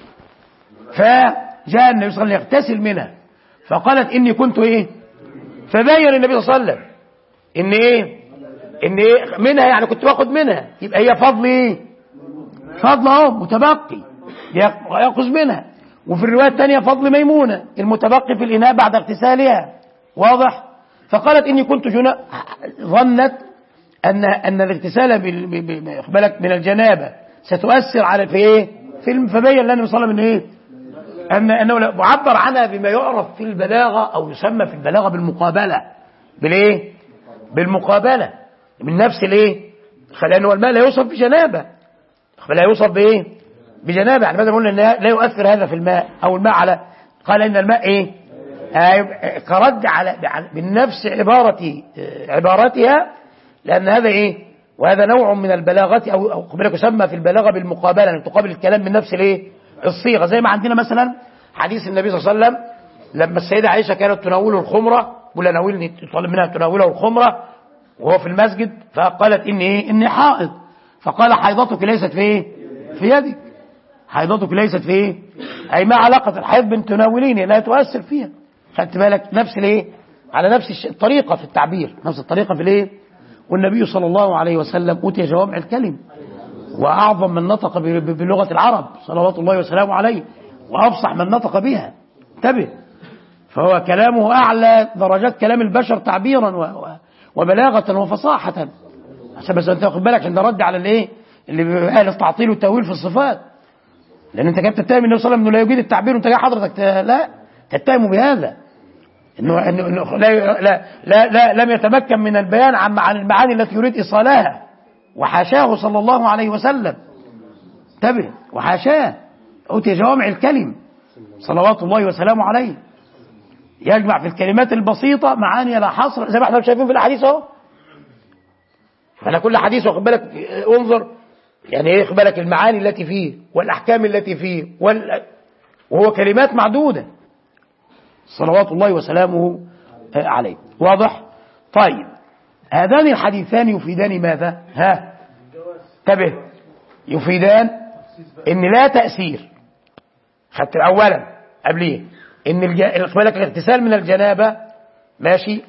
فجاء النبي صلى الله عليه وسلم يغتسل منها فقالت اني كنت ايه فبين النبي صلى الله عليه وسلم ان ايه ان ايه منها يعني كنت باخد منها يبقى هي فضل ايه فضل اهو متبقي ياخذ منها وفي الروايه الثانيه فضل ميمونه المتبقي في الاناء بعد اغتسالها واضح فقالت اني كنت جنا ظنت ان ان الاغتسال بالك من الجنابه ستؤثر على في ايه في فبين لنا صلى الله عليه وسلم ايه ان انه معبر عنها بما يعرف في البلاغه او يسمى في البلاغه بالمقابله بالايه بالمقابله من نفس الايه لانه الماء لا يوصف بجنابه لا يوصف بايه بجنابه يعني مثلا قلنا ان لا يؤثر هذا في الماء او الماء على قال ان الماء ايه آه، كرد على على- بنفس عبارة آه، عبارتها لأن هذا إيه وهذا نوع من البلاغة أو أو خد بالك يسمى في البلاغة بالمقابلة أن تقابل الكلام من نفس الإيه الصيغة زي ما عندنا مثلا حديث النبي صلى الله عليه وسلم لما السيدة عائشة كانت تناوله الخمرة ولا ناولني تطلب منها تناوله الخمرة وهو في المسجد فقالت إني إيه إني حائض فقال حيضتك ليست في إيه في يدك حيضتك ليست في ايه اي ما علاقة الحيض بنت تناوليني لا تؤثر فيها خدت بالك نفس الايه على نفس الش- الطريقة في التعبير نفس الطريقة في الايه والنبي صلى الله عليه وسلم أوتي جوامع الكلم وأعظم من نطق ب- ب- بلغة العرب صلوات الله وسلامه عليه وأفصح من نطق بها انتبه فهو كلامه أعلى درجات كلام البشر تعبيرا و- و- وبلاغة وفصاحة عشان بس انت واخد بالك عشان ده رد على الايه اللي بيبقى اهل التعطيل والتأويل في الصفات لان انت جاي بتتهم النبي صلى الله عليه وسلم انه لا يجيد التعبير وانت جاي حضرتك ت- لا تتهمه بهذا انه انه إنه لا, لا, لا, لا لم يتمكن من البيان عن عن المعاني التي يريد ايصالها وحاشاه صلى الله عليه وسلم انتبه وحاشاه اوتي جوامع الكلم صلوات الله وسلامه عليه يجمع في الكلمات البسيطة معاني لا حصر زي ما احنا شايفين في الأحاديث اهو فأنا كل حديث واخد بالك اه، انظر يعني ايه خد بالك المعاني التي فيه والأحكام التي فيه وال... وهو كلمات معدودة صلوات الله وسلامه اه، عليه واضح طيب هذان الحديثان يفيدان ماذا ها انتبه يفيدان ان لا تأثير خدت اولا قبليه ان الج... خد بالك الاغتسال من الجنابه ماشي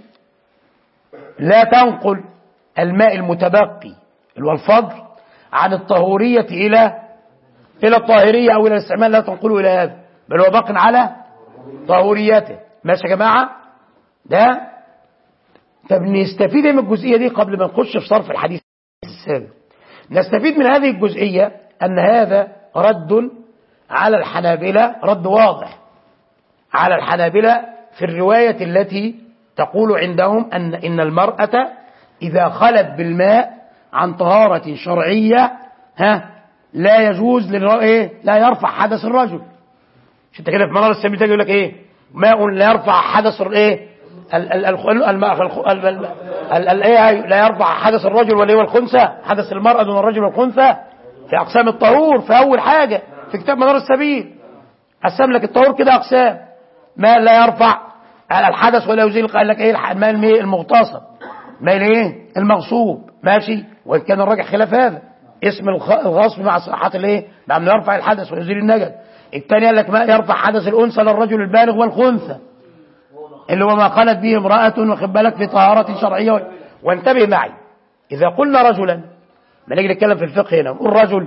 لا تنقل الماء المتبقي اللي هو الفضل عن الطهوريه الى الى الطاهريه او الى الاستعمال لا تنقله الى هذا بل هو باق على طهوريته ماشي يا جماعه ده طب نستفيد إيه من الجزئيه دي قبل ما نخش في صرف الحديث السابق نستفيد من هذه الجزئيه ان هذا رد على الحنابلة رد واضح على الحنابلة في الرواية التي تقول عندهم أن إن المرأة إذا خلت بالماء عن طهارة شرعية ها لا يجوز للر... إيه لا يرفع حدث الرجل مش انت كده في منار السبيل يقول لك ايه ماء لا يرفع حدث الايه ال- ال- ال- الماء الخ- ال- ال- ال- ال- ايه لا يرفع حدث الرجل ولا هو الخنثى حدث المرأة دون الرجل والخنثى في اقسام الطهور في اول حاجة في كتاب منار السبيل قسم لك الطهور كده اقسام ما لا يرفع الحدث ولا يزيل قال لك ايه الح- الماء المي- المغتصب ماء الايه المغصوب ماشي وان كان الراجح خلاف هذا اسم الخ- الغصب مع صحة الايه مع انه يرفع الحدث ويزيل النجد الثاني قال لك ما يرفع حدث الانثى للرجل البالغ والخنثى اللي هو ما قالت به امرأة واخد بالك في طهارة شرعية و- وانتبه معي إذا قلنا رجلا ما نيجي نتكلم في الفقه هنا نقول رجل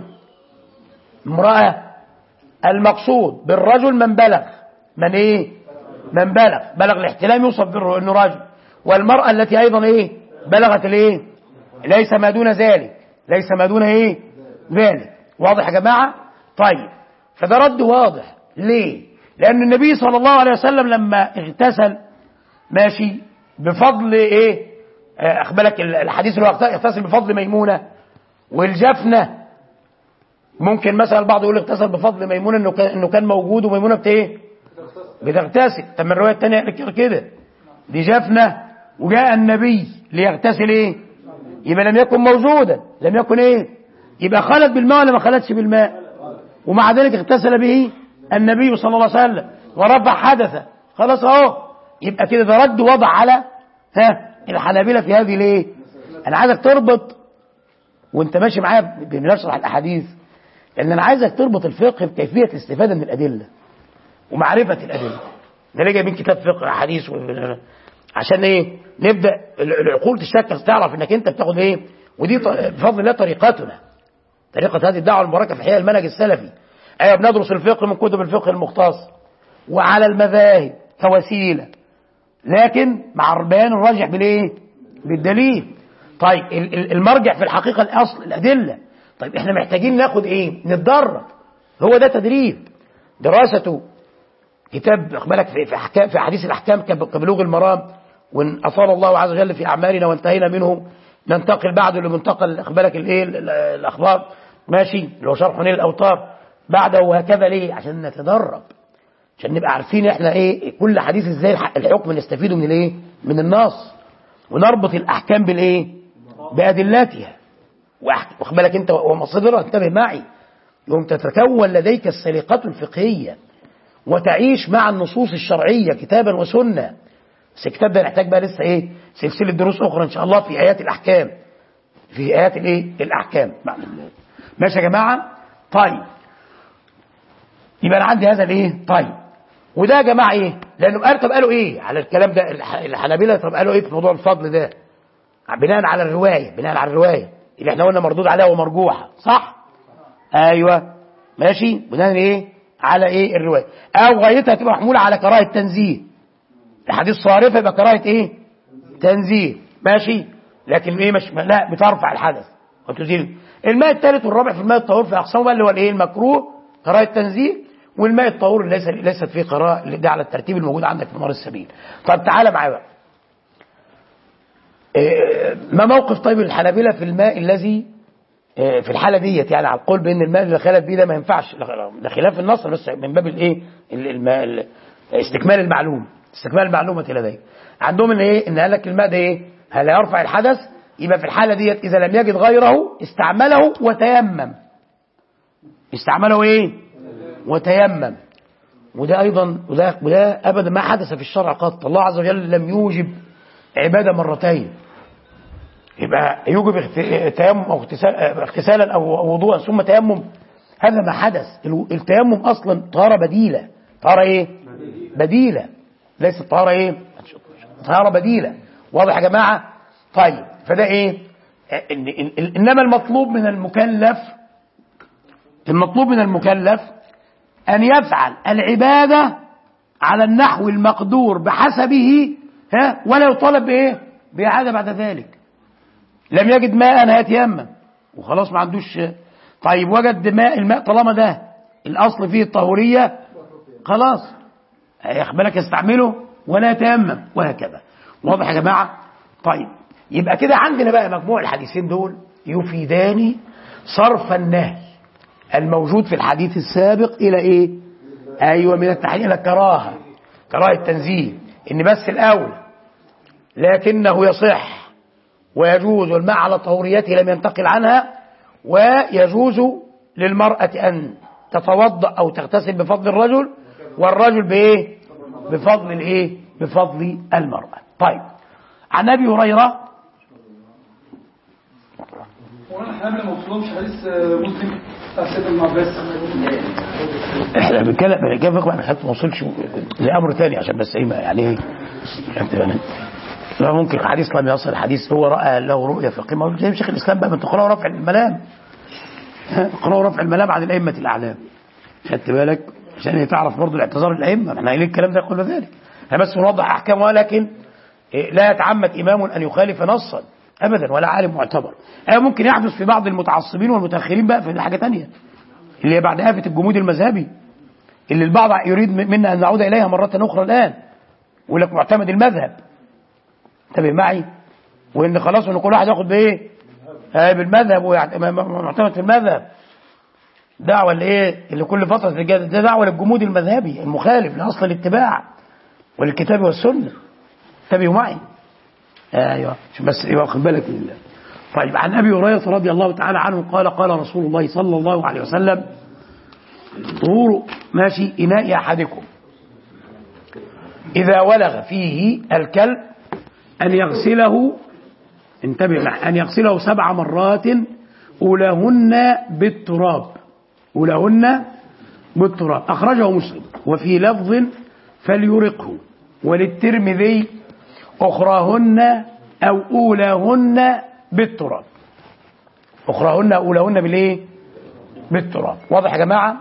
امرأة المقصود بالرجل من بلغ من ايه من بلغ بلغ الاحتلام يوصف بره انه رجل والمرأة التي ايضا ايه بلغت الايه ليس ما دون ذلك ليس ما دون ايه ذلك واضح يا جماعة طيب فده رد واضح ليه لان النبي صلى الله عليه وسلم لما اغتسل ماشي بفضل ايه آه، اخبرك الحديث اللي هو اغتسل بفضل ميمونة والجفنة ممكن مثلا البعض يقول اغتسل بفضل ميمونة انه كان, إنه كان موجود وميمونة بت ايه بتغتسل طب من الرواية التانية قال كده دي جفنة وجاء النبي ليغتسل ايه يبقى لم يكن موجودا لم يكن ايه يبقى خلت بالماء ولا ما خلتش بالماء ومع ذلك اغتسل به النبي صلى الله عليه وسلم ورفع حدثه خلاص اهو يبقى كده ده رد وضع على ها الحنابلة في هذه الايه انا عايزك تربط وانت ماشي معايا بنشرح الاحاديث لان انا عايزك تربط الفقه بكيفيه الاستفاده من الادله ومعرفه الادله ده ليه جايبين كتاب فقه حديث و... عشان ايه نبدا ال- العقول تشكل تعرف انك انت بتاخد ايه ودي ط- بفضل الله طريقتنا طريقه هذه الدعوه المباركه في احياء المنهج السلفي ايوه بندرس الفقه من كتب الفقه المختص وعلى المذاهب كوسيله لكن مع البيان الراجح بالايه بالدليل طيب ال- ال- المرجع في الحقيقه الاصل الادله طيب احنا محتاجين ناخد ايه نتدرب هو ده تدريب دراسته كتاب اخبارك في في احكام في احاديث الاحكام كب- كبلوغ المرام وان اطال الله عز وجل في اعمالنا وانتهينا منه ننتقل بعده لمنتقل اخبارك الايه ال- ال- الاخبار ماشي اللي هو شرح نيل الاوطار بعده وهكذا ليه عشان نتدرب عشان نبقى عارفين احنا ايه كل حديث ازاي الح- الحكم نستفيده من الايه من النص ونربط الاحكام بالايه بادلتها وأح- واخد بالك انت ومصادرها انتبه معي يوم تتكون لديك السليقة الفقهية وتعيش مع النصوص الشرعية كتابا وسنة بس الكتاب ده يحتاج بقى لسه ايه سلسلة دروس اخرى ان شاء الله في ايات الاحكام في ايات الايه الاحكام ماشي يا جماعة طيب يبقى انا عندي هذا الايه طيب وده يا جماعه ايه لانه قال طب قالوا ايه على الكلام ده الح- الحنابلة طب قالوا ايه في موضوع الفضل ده بناء على الروايه بناء على الروايه اللي احنا قلنا مردود عليها ومرجوحه صح ايوه ماشي بناء ايه على ايه الروايه او غايتها تبقى محموله على كراهه تنزيه الحديث صارفه يبقى كراهه ايه تنزيه ماشي لكن ايه مش لا بترفع الحدث وتزيل الماء الثالث والرابع في الماء الطهور في اقسامه بقى اللي هو الايه المكروه كراهه تنزيه والماء الطهور اللي ليس ليست فيه قراءه اللي ده على الترتيب الموجود عندك في مر السبيل طب تعالى معايا بقى إيه، ما موقف طيب الحنابلة في الماء الذي إيه، في الحالة ديت يعني على القول بأن الماء اللي خلت بيه ده ما ينفعش ده خلاف النص بس من باب الايه ال- الماء ال- استكمال المعلوم استكمال المعلومة لديك عندهم ان ايه ان قال لك الماء ده ايه هل يرفع الحدث يبقى في الحالة ديت إذا لم يجد غيره استعمله وتيمم استعمله ايه وتيمم وده ايضا وده, وده ابدا ما حدث في الشرع قط الله عز وجل لم يوجب عباده مرتين يبقى يوجب اغت- تيمم او اغتسال- اغتسالا او وضوءا ثم تيمم هذا ما حدث الو- التيمم اصلا طهاره بديله طهاره ايه بديله ليست طهاره ايه طهاره بديله واضح يا جماعه طيب فده ايه إن إن إن انما المطلوب من المكلف المطلوب من المكلف أن يفعل العبادة على النحو المقدور بحسبه ها ولا يطالب بإيه؟ بإعادة بعد ذلك لم يجد ماء هيتيمم وخلاص ما عندوش طيب وجد ماء الماء طالما ده الأصل فيه الطهورية خلاص ياخد بالك يستعمله ولا يتيمم وهكذا واضح يا جماعة طيب يبقى كده عندنا بقى مجموع الحديثين دول يفيدان صرف النهي الموجود في الحديث السابق إلى إيه أيوة من التحليل إلى الكراهة كراهة التنزيه إن بس الأول لكنه يصح ويجوز والماء على طهوريته لم ينتقل عنها ويجوز للمرأة أن تتوضأ أو تغتسل بفضل الرجل والرجل بإيه بفضل الإيه بفضل المرأة طيب عن أبي هريرة وانا الحنابلة ما وصلهمش حديث آه، مسلم بتاع سيدنا ابن عباس احنا بنتكلم بنتكلم بقى حتى ما وصلش لامر ثاني عشان بس ايه ما- يعني ايه انت يعني لا ممكن حديث لم يصل حديث هو راى له رؤيه في القمه زي شيخ الاسلام بقى ما تقرأوا رفع الملام ها، اقرأوا رفع الملام عن الائمه الاعلام خدت بالك عشان تعرف برضه الاعتذار الائمه احنا قايلين الكلام ده قبل ذلك احنا بس نوضح احكامها لكن إيه، لا يتعمد امام ان يخالف نصا ابدا ولا عالم معتبر أه ممكن يحدث في بعض المتعصبين والمتاخرين بقى في حاجه ثانيه اللي هي بعد آفة الجمود المذهبي اللي البعض يريد منا أن نعود إليها مرة أخرى الآن يقول لك معتمد المذهب انتبه معي وإن خلاص إن كل واحد ياخد بإيه؟ آه بالمذهب ويعت- م- م- معتمد في المذهب دعوة اللي إيه؟ اللي كل فترة تتجدد ده دعوة للجمود المذهبي المخالف لأصل الاتباع والكتاب والسنة انتبهوا معي ايوه عشان بس يبقى واخد بالك من الله طيب عن ابي هريره رضي الله تعالى عنه قال قال رسول الله صلى الله عليه وسلم طهور ماشي اناء احدكم اذا ولغ فيه الكلب ان يغسله انتبه معي، ان يغسله سبع مرات اولاهن بالتراب اولاهن بالتراب اخرجه مسلم وفي لفظ فليرقه وللترمذي أخراهن أو أولاهن بالتراب أخراهن أو أولاهن بالإيه؟ بالتراب واضح يا جماعة؟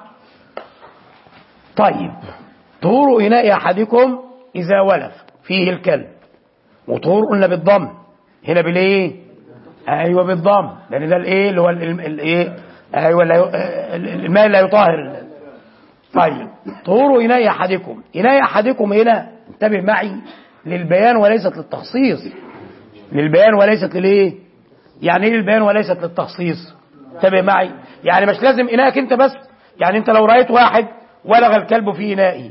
طيب طهور إناء أحدكم إذا ولغ فيه الكلب وطهور قلنا بالضم هنا بالإيه؟ أيوه بالضم لأن ده الإيه اللي هو ال- ال- الإيه؟ أيوه لا ي- ال- الماء لا يطهر طيب طهور إناء أحدكم إناء أحدكم هنا انتبه معي للبيان وليست للتخصيص للبيان وليست للايه يعني ايه للبيان وليست للتخصيص انتبه معي يعني مش لازم اناءك انت بس يعني انت لو رايت واحد ولغ الكلب في انائي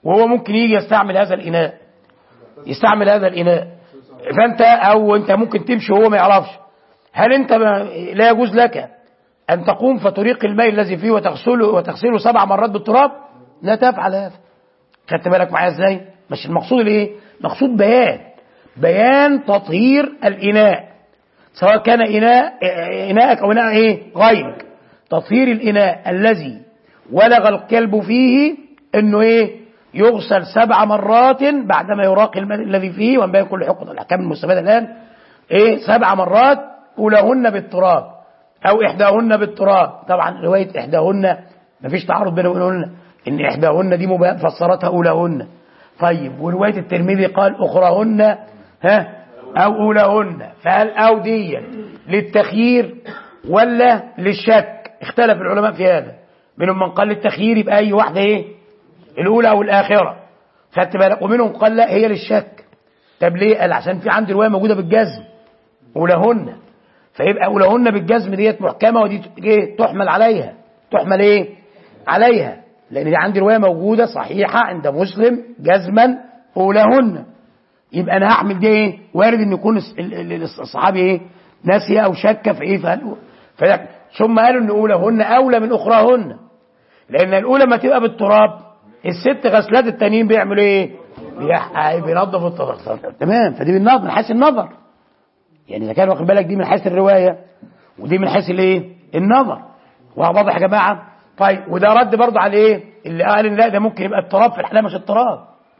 وهو ممكن يجي يستعمل هذا الإناء يستعمل هذا الإناء فأنت أو أنت ممكن تمشي وهو ما يعرفش هل أنت ما لا يجوز لك أن تقوم فتريق الماء الذي فيه وتغسله وتغسله سبع مرات بالتراب لا تفعل هذا خدت بالك معايا ازاي مش المقصود الايه مقصود بيان بيان تطهير الإناء سواء كان إناء إناءك أو إناء إيه غيرك تطهير الإناء الذي ولغ الكلب فيه إنه إيه يغسل سبع مرات بعدما يراق الماء الذي فيه وينبغي كل حكم الأحكام المستفادة الآن إيه سبع مرات أولهن بالتراب أو إحداهن بالتراب طبعا رواية إحداهن مفيش تعارض بين أولهن إن إحداهن دي مبا- فسرتها أولهن طيب ورواية الترمذي قال أخراهن ها أو أولهن فهل أو دي للتخيير ولا للشك اختلف العلماء في هذا منهم من قال للتخيير يبقى أي واحدة إيه الأولى أو الآخرة خدت بالك ومنهم قال لا هي للشك طب ليه قال عشان في عندي رواية موجودة بالجزم أولهن فيبقى أولهن بالجزم ديت محكمة ودي إيه تحمل عليها تحمل إيه عليها لأن دي عندي رواية موجودة صحيحة عند مسلم جزما أولهن يبقى أنا هعمل دي إيه وارد إن يكون الس- ال- ال- الصحابي إيه ناسية أو شك في إيه فقال فده- ثم قالوا إن أولهن أولى من أخراهن لأن الأولى ما تبقى بالتراب الست غسلات التانيين بيعملوا إيه بيح- بينظفوا التراب تمام فدي بالنظر من حيث النظر يعني إذا كان واخد بالك دي من حيث الرواية ودي من حيث الإيه النظر واضح يا جماعة طيب وده رد برضه على إيه اللي قال إن لا ده ممكن يبقى اضطراب في الحالة مش اضطراب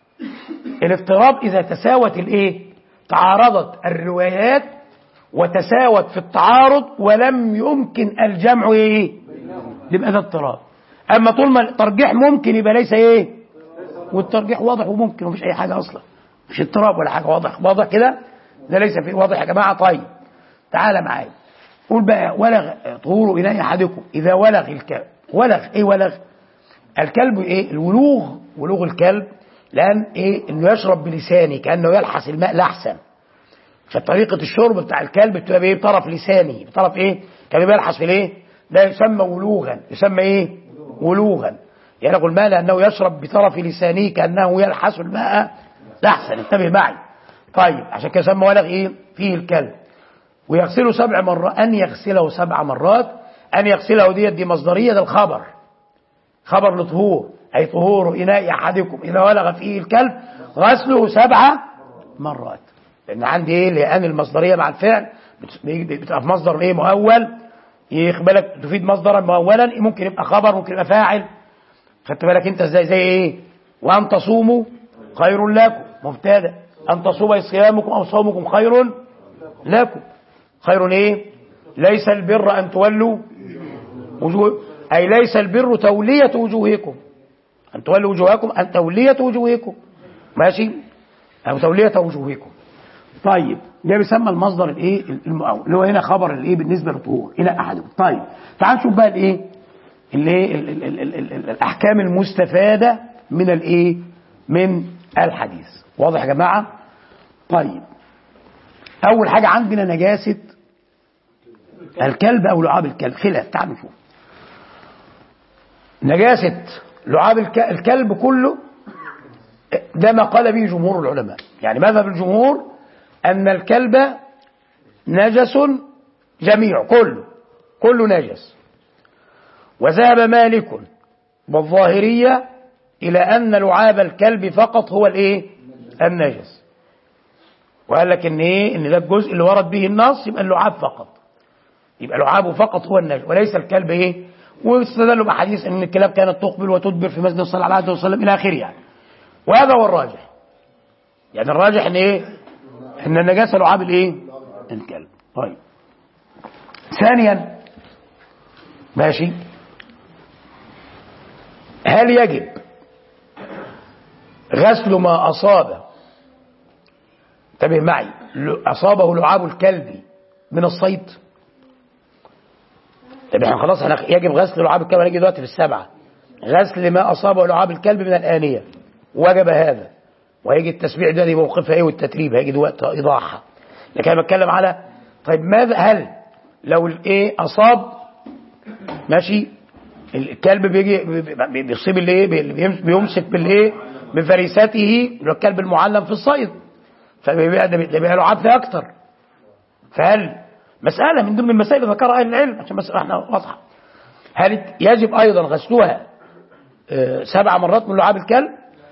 الاضطراب إذا تساوت الإيه تعارضت الروايات وتساوت في التعارض ولم يمكن الجمع إيه يبقى ده اضطراب أما طول ما الترجيح ممكن يبقى ليس إيه والترجيح واضح وممكن ومفيش أي حاجة أصلا مش اضطراب ولا حاجة واضح واضح كده ده ليس فيه واضح يا جماعة طيب تعالى معايا قول بقى ولغ طهور إناء أحدكم إذا ولغ الكلب ولغ إيه ولغ الكلب إيه الولوغ ولوغ الكلب لأن إيه إنه يشرب بلسانه كأنه يلحس الماء لحسا فطريقة الشرب بتاع الكلب بتبقى بإيه بطرف لسانه بطرف إيه كان بيلحس في الإيه ده يسمى ولوغا يسمى إيه ولوغا يلغ الماء لأنه يشرب بطرف لسانه كأنه يلحس الماء لحسا انتبه معي طيب عشان كده سمى ولغ إيه فيه الكلب ويغسله سبع مرات أن يغسله سبع مرات أن يغسله ديت دي مصدرية ده الخبر خبر لطهور أي طهور إناء أحدكم إذا ولغ فيه الكلب غسله سبع مرات لأن عندي إيه لأن المصدرية مع الفعل بت- بتبقى في مصدر إيه مؤول يقبلك تفيد مصدرا مؤولا ممكن يبقى خبر ممكن يبقى فاعل خدت بالك أنت إزاي زي إيه وأن تصوموا خير لكم مبتدأ أن تصوم صيامكم أو صومكم خير لكم خير إيه ليس البر أن تولوا وجوه أي ليس البر تولية وجوهكم أن تولوا وجوهكم أن تولية وجوهكم ماشي أو تولية وجوهكم طيب ده بيسمى المصدر الايه المؤول اللي هو هنا خبر الايه بالنسبه للطهور الى احدكم طيب تعال نشوف بقى الايه الايه ال- ال- ال- ال- ال- ال- الاحكام المستفاده من الايه من الحديث واضح يا جماعه طيب اول حاجه عندنا نجاسه الكلب او لعاب الكلب خلاف تعالوا نشوف نجاسه لعاب الك- الكلب كله ده ما قال به جمهور العلماء يعني مذهب الجمهور أن الكلب نجس جميع كله كله نجس وذهب مالك والظاهرية إلى أن لعاب الكلب فقط هو الإيه النجس وقال لك إن إيه إن ده الجزء اللي ورد به النص يبقى اللعاب فقط يبقى لعابه فقط هو النجس وليس الكلب إيه واستدلوا بحديث أن الكلاب كانت تقبل وتدبر في مسجد صلى الله عليه وسلم إلى آخره يعني وهذا هو الراجح يعني الراجح ان ايه ان النجاسه لعاب الايه الكلب طيب ثانيا ماشي هل يجب غسل ما اصاب انتبه معي ل- اصابه لعاب الكلب من الصيد طب احنا خلاص احنا يجب غسل لعاب الكلب هنيجي دلوقتي في السبعه غسل ما اصابه لعاب الكلب من الانيه وجب هذا وهيجي التسبيع ده دي موقفها ايه والتتريب هيجي وقت ايضاحها لكن انا بتكلم على طيب ماذا هل لو الايه اصاب ماشي الكلب بيجي بي- بي- بيصيب الايه بي- بيمس- بيمسك بالايه بفريسته لو الكلب المعلم في الصيد فبيبقى ده بيبقى له عبث اكتر فهل مسألة من ضمن المسائل اللي ذكرها أهل العلم عشان بس احنا واضحة هل يجب أيضا غسلها آه، سبع مرات من لعاب الكلب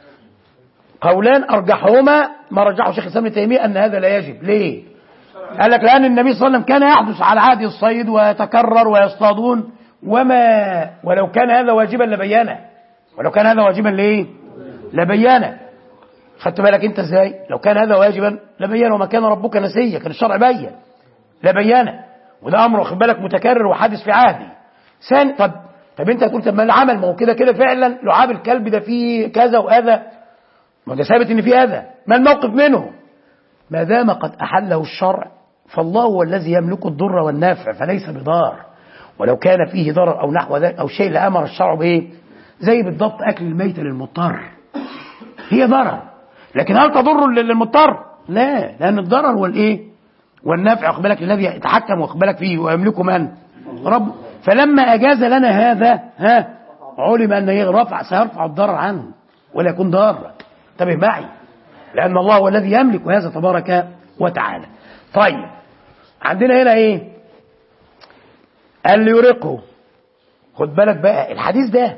قولان أرجحهما ما رجحه شيخ الإسلام ابن تيمية أن هذا لا يجب ليه؟ قال لك لأن النبي صلى الله عليه وسلم كان يحدث على عهد الصيد ويتكرر ويصطادون وما ولو كان هذا واجبا لبيانه ولو كان هذا واجبا ليه؟ لبيانه خدت بالك انت ازاي؟ لو كان هذا واجبا لبيانه وما كان ربك نسيا كان الشرع بين لبيانه وده امر واخد بالك متكرر وحادث في عهدي ثاني طب طب انت هتقول طب ما العمل ما هو كده كده فعلا لعاب الكلب ده فيه كذا واذى ما ده ثابت ان فيه اذى ما الموقف منه؟ ما دام قد احله الشرع فالله هو الذي يملك الضر والنافع فليس بضار ولو كان فيه ضرر او نحو ذلك او شيء لامر الشرع بايه؟ زي بالضبط اكل الميت للمضطر هي ضرر لكن هل تضر للمضطر؟ لا لان الضرر هو الايه؟ والنفع واخد بالك الذي يتحكم واخد بالك فيه ويملكه من؟ رب فلما اجاز لنا هذا ها علم ان رفع سيرفع الضرر عنه ولا يكون ضارا انتبه معي لان الله هو الذي يملك هذا تبارك وتعالى طيب عندنا هنا ايه؟ قال ليرقه خد بالك بقى الحديث ده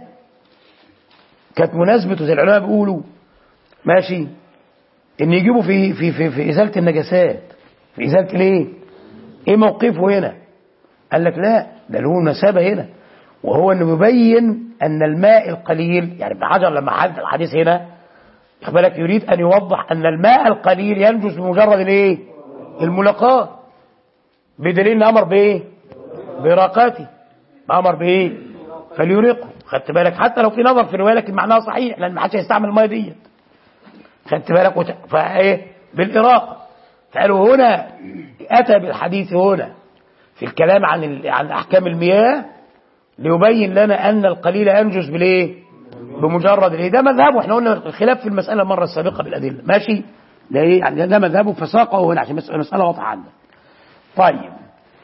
كانت مناسبته زي العلماء بيقولوا ماشي ان يجيبوا في في في في ازاله النجاسات في ازاله الايه؟ ايه موقفه هنا؟ قال لك لا ده له مناسبه هنا وهو انه يبين ان الماء القليل يعني ابن حجر لما حدث الحديث هنا خد بالك يريد ان يوضح ان الماء القليل ينجس بمجرد الايه؟ الملاقاه بدليل ان امر بايه؟ براقاته امر بايه؟ فليرقه خدت بالك حتى لو في نظر في الروايه لكن معناها صحيح لان ما حدش هيستعمل الميه ديت خدت بالك وت... فايه بالاراقه فقالوا هنا اتى بالحديث هنا في الكلام عن ال... عن احكام المياه ليبين لنا ان القليل ينجس بالايه؟ بمجرد الايه؟ ده مذهبه احنا قلنا الخلاف في المساله المره السابقه بالادله ماشي؟ ده ايه؟ يعني ده مذهبه فساقه هنا عشان المساله واضحه عندنا. طيب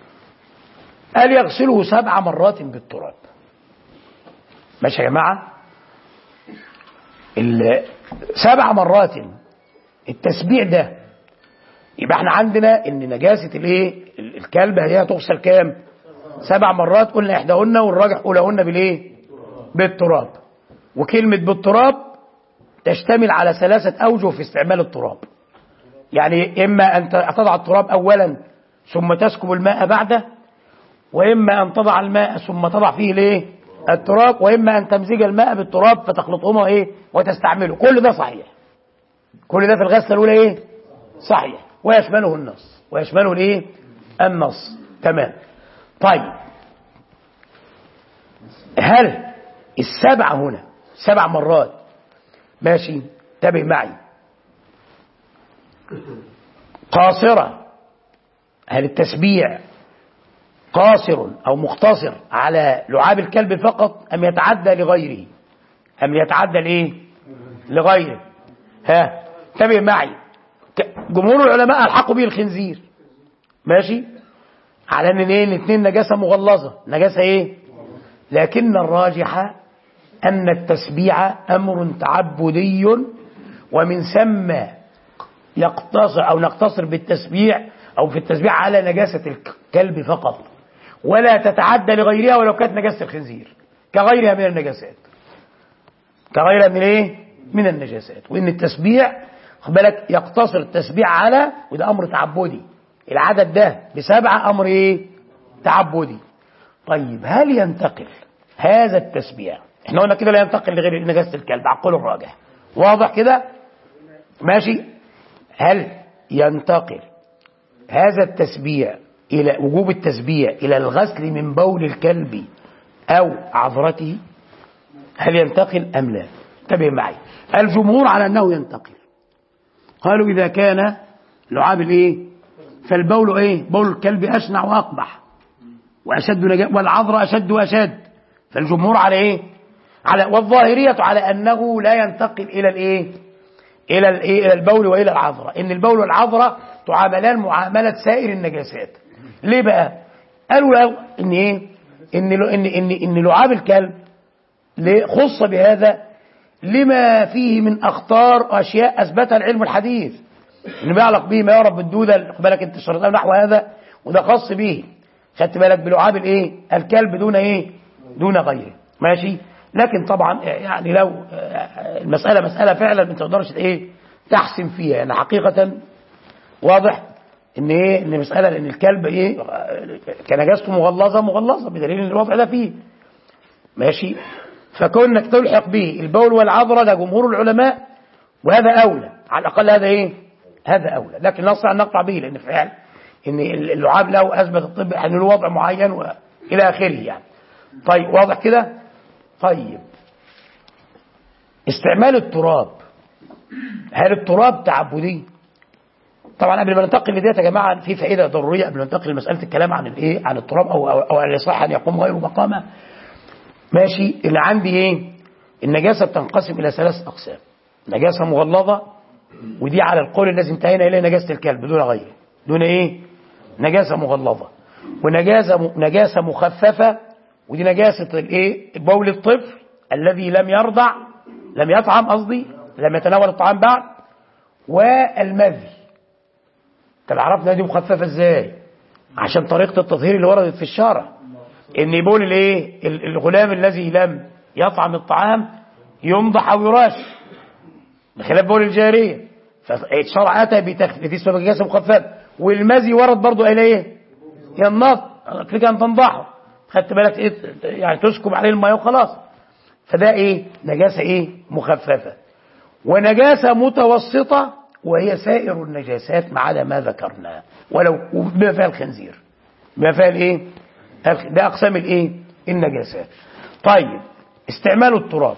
قال يغسله سبع مرات بالتراب ماشي يا جماعه سبع مرات التسبيع ده يبقى احنا عندنا ان نجاسه الايه الكلب هي تغسل كام سبع مرات قلنا احداهن والراجح اولهن بالايه بالتراب وكلمه بالتراب تشتمل على ثلاثه اوجه في استعمال التراب يعني اما ان تضع التراب اولا ثم تسكب الماء بعده واما ان تضع الماء ثم تضع فيه الايه التراب واما ان تمزج الماء بالتراب فتخلطهما ايه وتستعمله كل ده صحيح كل ده في الغسله الاولى ايه صحيح ويشمله النص ويشمله الايه النص تمام طيب هل السبعه هنا سبع مرات ماشي انتبه معي قاصره هل التسبيع قاصر أو مختصر على لعاب الكلب فقط أم يتعدى لغيره أم يتعدى لإيه لغيره ها انتبه معي جمهور العلماء ألحقوا به الخنزير ماشي على ان ايه الاثنين نجاسه مغلظه نجاسه ايه لكن الراجح ان التسبيع امر تعبدي ومن ثم يقتصر او نقتصر بالتسبيع او في التسبيع على نجاسه الكلب فقط ولا تتعدى لغيرها ولو كانت نجاسه الخنزير كغيرها من النجاسات كغيرها من ايه من النجاسات وان التسبيع خد بالك يقتصر التسبيع على وده امر تعبدي العدد ده بسبعه امر ايه تعبدي طيب هل ينتقل هذا التسبيع احنا قلنا كده لا ينتقل لغير نجاسه الكلب عقله الراجح واضح كده ماشي هل ينتقل هذا التسبيع إلى وجوب التسبيع إلى الغسل من بول الكلب أو عذرته هل ينتقل أم لا انتبه معي الجمهور على أنه ينتقل قالوا إذا كان لعاب الإيه فالبول إيه بول الكلب أشنع وأقبح وأشد نجا والعذر أشد وأشد فالجمهور على إيه على والظاهرية على أنه لا ينتقل إلى الإيه إلى الإيه إلى البول وإلى العذرة إن البول والعذرة تعاملان معاملة سائر النجاسات ليه بقى قالوا لو ان ايه ان ان ان ان لعاب الكلب ليه خص بهذا لما فيه من اخطار واشياء اثبتها العلم الحديث ان ما يعلق به ما يعرف بالدوده خد بالك انت الشرطان نحو هذا وده خاص به خدت بالك بلعاب الايه الكلب دون ايه دون غيره ماشي لكن طبعا يعني لو آه، المساله مساله فعلا ما تقدرش ايه تحسم فيها يعني حقيقه واضح ان ايه ان مساله ان الكلب ايه آه، كنجاسته مغلظه مغلظه بدليل ان الوضع ده فيه ماشي فكونك تلحق به البول والعذرة ده جمهور العلماء وهذا أولى على الأقل هذا إيه هذا أولى لكن لا نستطيع أن نقطع به لأن فعل إن اللعاب له أثبت الطب يعني له وضع معين وإلى آخره يعني طيب واضح كده طيب استعمال التراب هل التراب تعبدي طبعا قبل ما ننتقل لديت يا جماعه في فائده ضروريه قبل ما ننتقل لمساله الكلام عن الايه عن التراب او او, أو يصح ان يقوم غيره مقامه ماشي اللي عندي ايه النجاسه بتنقسم الى ثلاث اقسام نجاسه مغلظه ودي على القول الذي انتهينا اليه نجاسه الكلب دون غيره دون ايه نجاسه مغلظه ونجاسه نجاسه مخففه ودي نجاسه الايه بول الطفل الذي لم يرضع لم يطعم قصدي لم يتناول الطعام بعد والمذي طب عرفنا دي مخففه ازاي عشان طريقه التطهير اللي وردت في الشرع ان يبول الايه ال- الغلام الذي لم يطعم الطعام يمضح او يراش بخلاف بول الجاريه فالشرع اتى بتخفيف اسمه نجاسه مخففه والمزي ورد برضو الى ايه ينط فيك ان تنضحه خدت بالك ايه يعني تسكب عليه الماء وخلاص فده ايه نجاسه ايه مخففه ونجاسه متوسطه وهي سائر النجاسات ما عدا ما ذكرنا ولو بما فيها الخنزير بما فيها الايه الخ- ده اقسام الايه النجاسات طيب استعمال التراب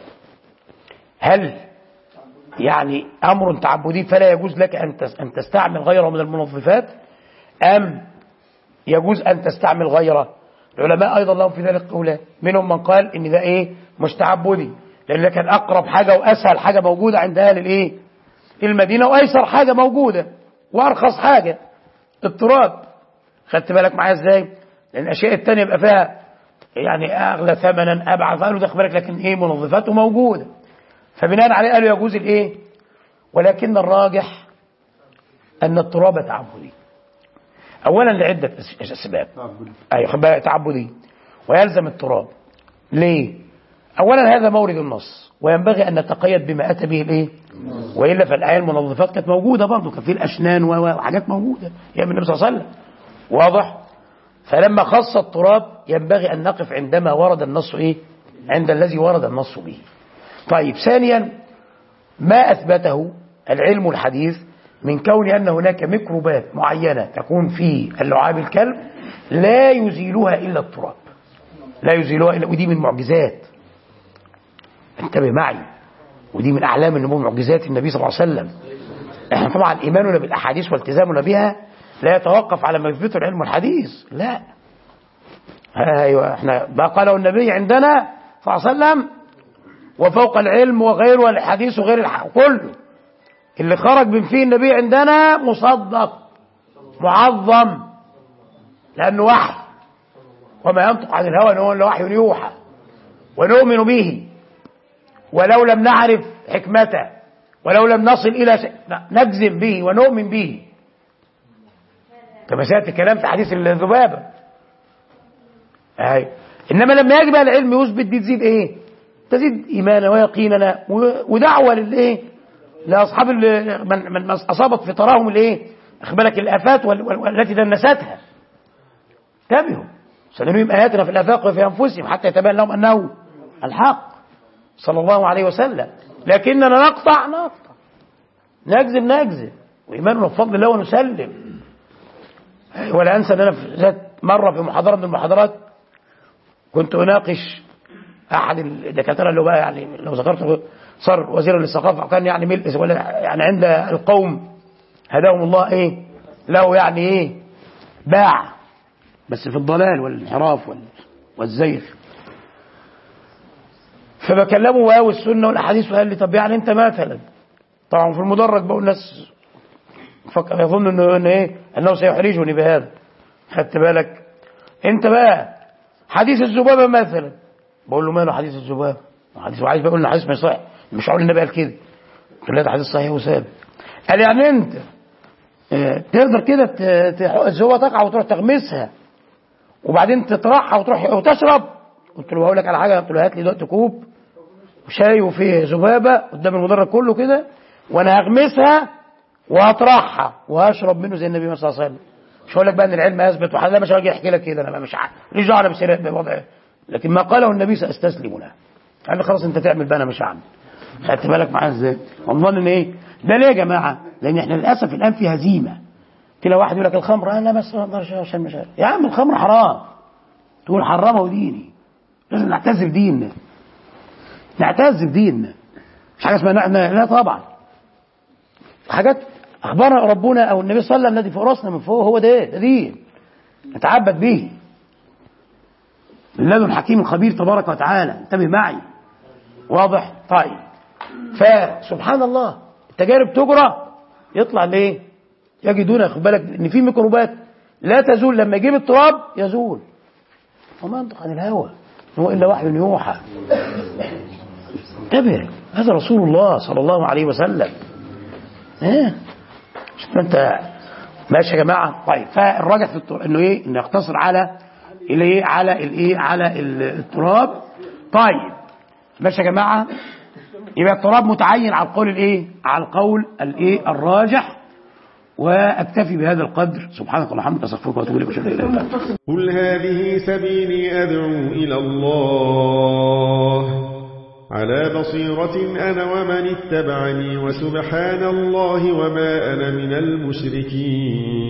هل يعني امر تعبدي فلا يجوز لك ان تس- ان تستعمل غيره من المنظفات ام يجوز ان تستعمل غيره العلماء ايضا لهم في ذلك قولان منهم من قال ان ده ايه مش تعبدي لان ده كان اقرب حاجه واسهل حاجه موجوده عند اهل الايه المدينه وايسر حاجه موجوده وارخص حاجه التراب خدت بالك معايا ازاي لان الاشياء التانية يبقى فيها يعني اغلى ثمنا ابعد قالوا ده بالك لكن ايه منظفاته موجوده فبناء عليه قالوا يجوز الايه ولكن الراجح ان التراب تعبدي اولا لعده أس- اسباب اي خد بالك تعبدي ويلزم التراب ليه اولا هذا مورد النص وينبغي ان نتقيد بما اتى به الايه والا فالايه المنظفات كانت موجوده برضه كان في الاشنان و- و- وحاجات موجوده يا النبي صلى الله عليه وسلم واضح فلما خص التراب ينبغي ان نقف عندما ورد النص ايه عند الذي ورد النص به طيب ثانيا ما اثبته العلم الحديث من كون ان هناك ميكروبات معينه تكون في اللعاب الكلب لا يزيلها الا التراب لا يزيلها الا ودي من معجزات انتبه معي ودي من اعلام النبوه معجزات النبي صلى الله عليه وسلم احنا طبعا ايماننا بالاحاديث والتزامنا بها لا يتوقف على ما يثبته العلم الحديث لا ايوه احنا ما قاله النبي عندنا صلى الله عليه وسلم وفوق العلم وغيره والحديث وغير الح... كله اللي خرج من فيه النبي عندنا مصدق معظم لانه وحي وما ينطق عن الهوى ان هو الا وحي يوحى ونؤمن به ولو لم نعرف حكمته ولو لم نصل الى شيء نجزم به ونؤمن به كما سياتي الكلام في حديث الذبابه ايوه انما لما يجب على العلم يثبت دي تزيد ايه تزيد ايمانا ويقيننا و- ودعوه للايه لاصحاب ال- من, من اصابت في تراهم الايه اخد بالك الافات وال- وال- والتي دنستها انتبهوا سنريهم اياتنا في الافاق وفي انفسهم حتى يتبين لهم انه الحق صلى الله عليه وسلم لكننا نقطع نقطع نجزم نجزم وايماننا بفضل الله ونسلم ولا انسى ان انا في ذات مره في محاضره من المحاضرات كنت اناقش احد الدكاتره اللي هو بقى يعني لو ذكرته صار وزيرا للثقافه وكان يعني ملء ولا يعني عند القوم هداهم الله ايه له يعني ايه باع بس في الضلال والانحراف وال- والزيغ فبكلمه بقى والسنه والاحاديث وقال لي طب يعني انت مثلا طبعا في المدرج بقول الناس فك- يظن انه إن ايه انه سيحرجني بهذا خدت بالك انت بقى حديث الذبابه مثلا بقول له ماله حديث الذبابه حديث وعايز بقول له حديث ما يصح مش هقول النبي قال كده قلت له ده حديث صحيح وثابت قال يعني انت آه، تقدر كده ت- تح- الزوبه تقع وتروح تغمسها وبعدين تطرحها وتروح وتشرب قلت له هقول لك على حاجه قلت له هات لي دلوقتي كوب وشاي وفيه ذبابه قدام المدرج كله كده وانا هغمسها وهطرحها وهشرب منه زي النبي صلى الله عليه وسلم مش هقول لك بقى ان العلم اثبت وحاجه مش هاجي احكي لك كده انا مش عارف ليش دعوه بسير- بوضع لكن ما قاله النبي ساستسلم له قال لي خلاص انت تعمل بقى انا مش هعمل خدت بالك معايا ازاي؟ والله ان ايه؟ ده ليه يا جماعه؟ لان احنا للاسف الان في هزيمه تلاقي واحد يقول لك الخمر انا بس ما اقدرش عشان مش عارف يا عم الخمر حرام تقول حرمه وديني لازم نعتز بديننا نعتز بديننا مش حاجه اسمها احنا لا طبعا حاجات اخبرنا ربنا او النبي صلى الله عليه وسلم الذي فوق راسنا من فوق هو ده ده دين نتعبد به من لدن حكيم خبير تبارك وتعالى انتبه معي واضح طيب فسبحان الله التجارب تجرى يطلع ليه يجدون خد بالك ان في ميكروبات لا تزول لما يجيب التراب يزول وما ينطق عن الهوى إن هو الا وحي يوحى انتبه هذا رسول الله صلى الله عليه وسلم ايه شوف انت ماشي يا جماعه طيب فالراجح في التراب انه ايه انه يقتصر على الايه على الايه على ال- التراب طيب ماشي يا جماعه يبقى التراب متعين على القول الايه على القول الايه الراجح واكتفي بهذا القدر سبحانك اللهم وبحمدك استغفرك واتوب اليك واشهد ان لا اله الا انت قل هذه سبيلي أدعو إلى الله على بصيرة أنا ومن اتبعني وسبحان الله وما أنا من المشركين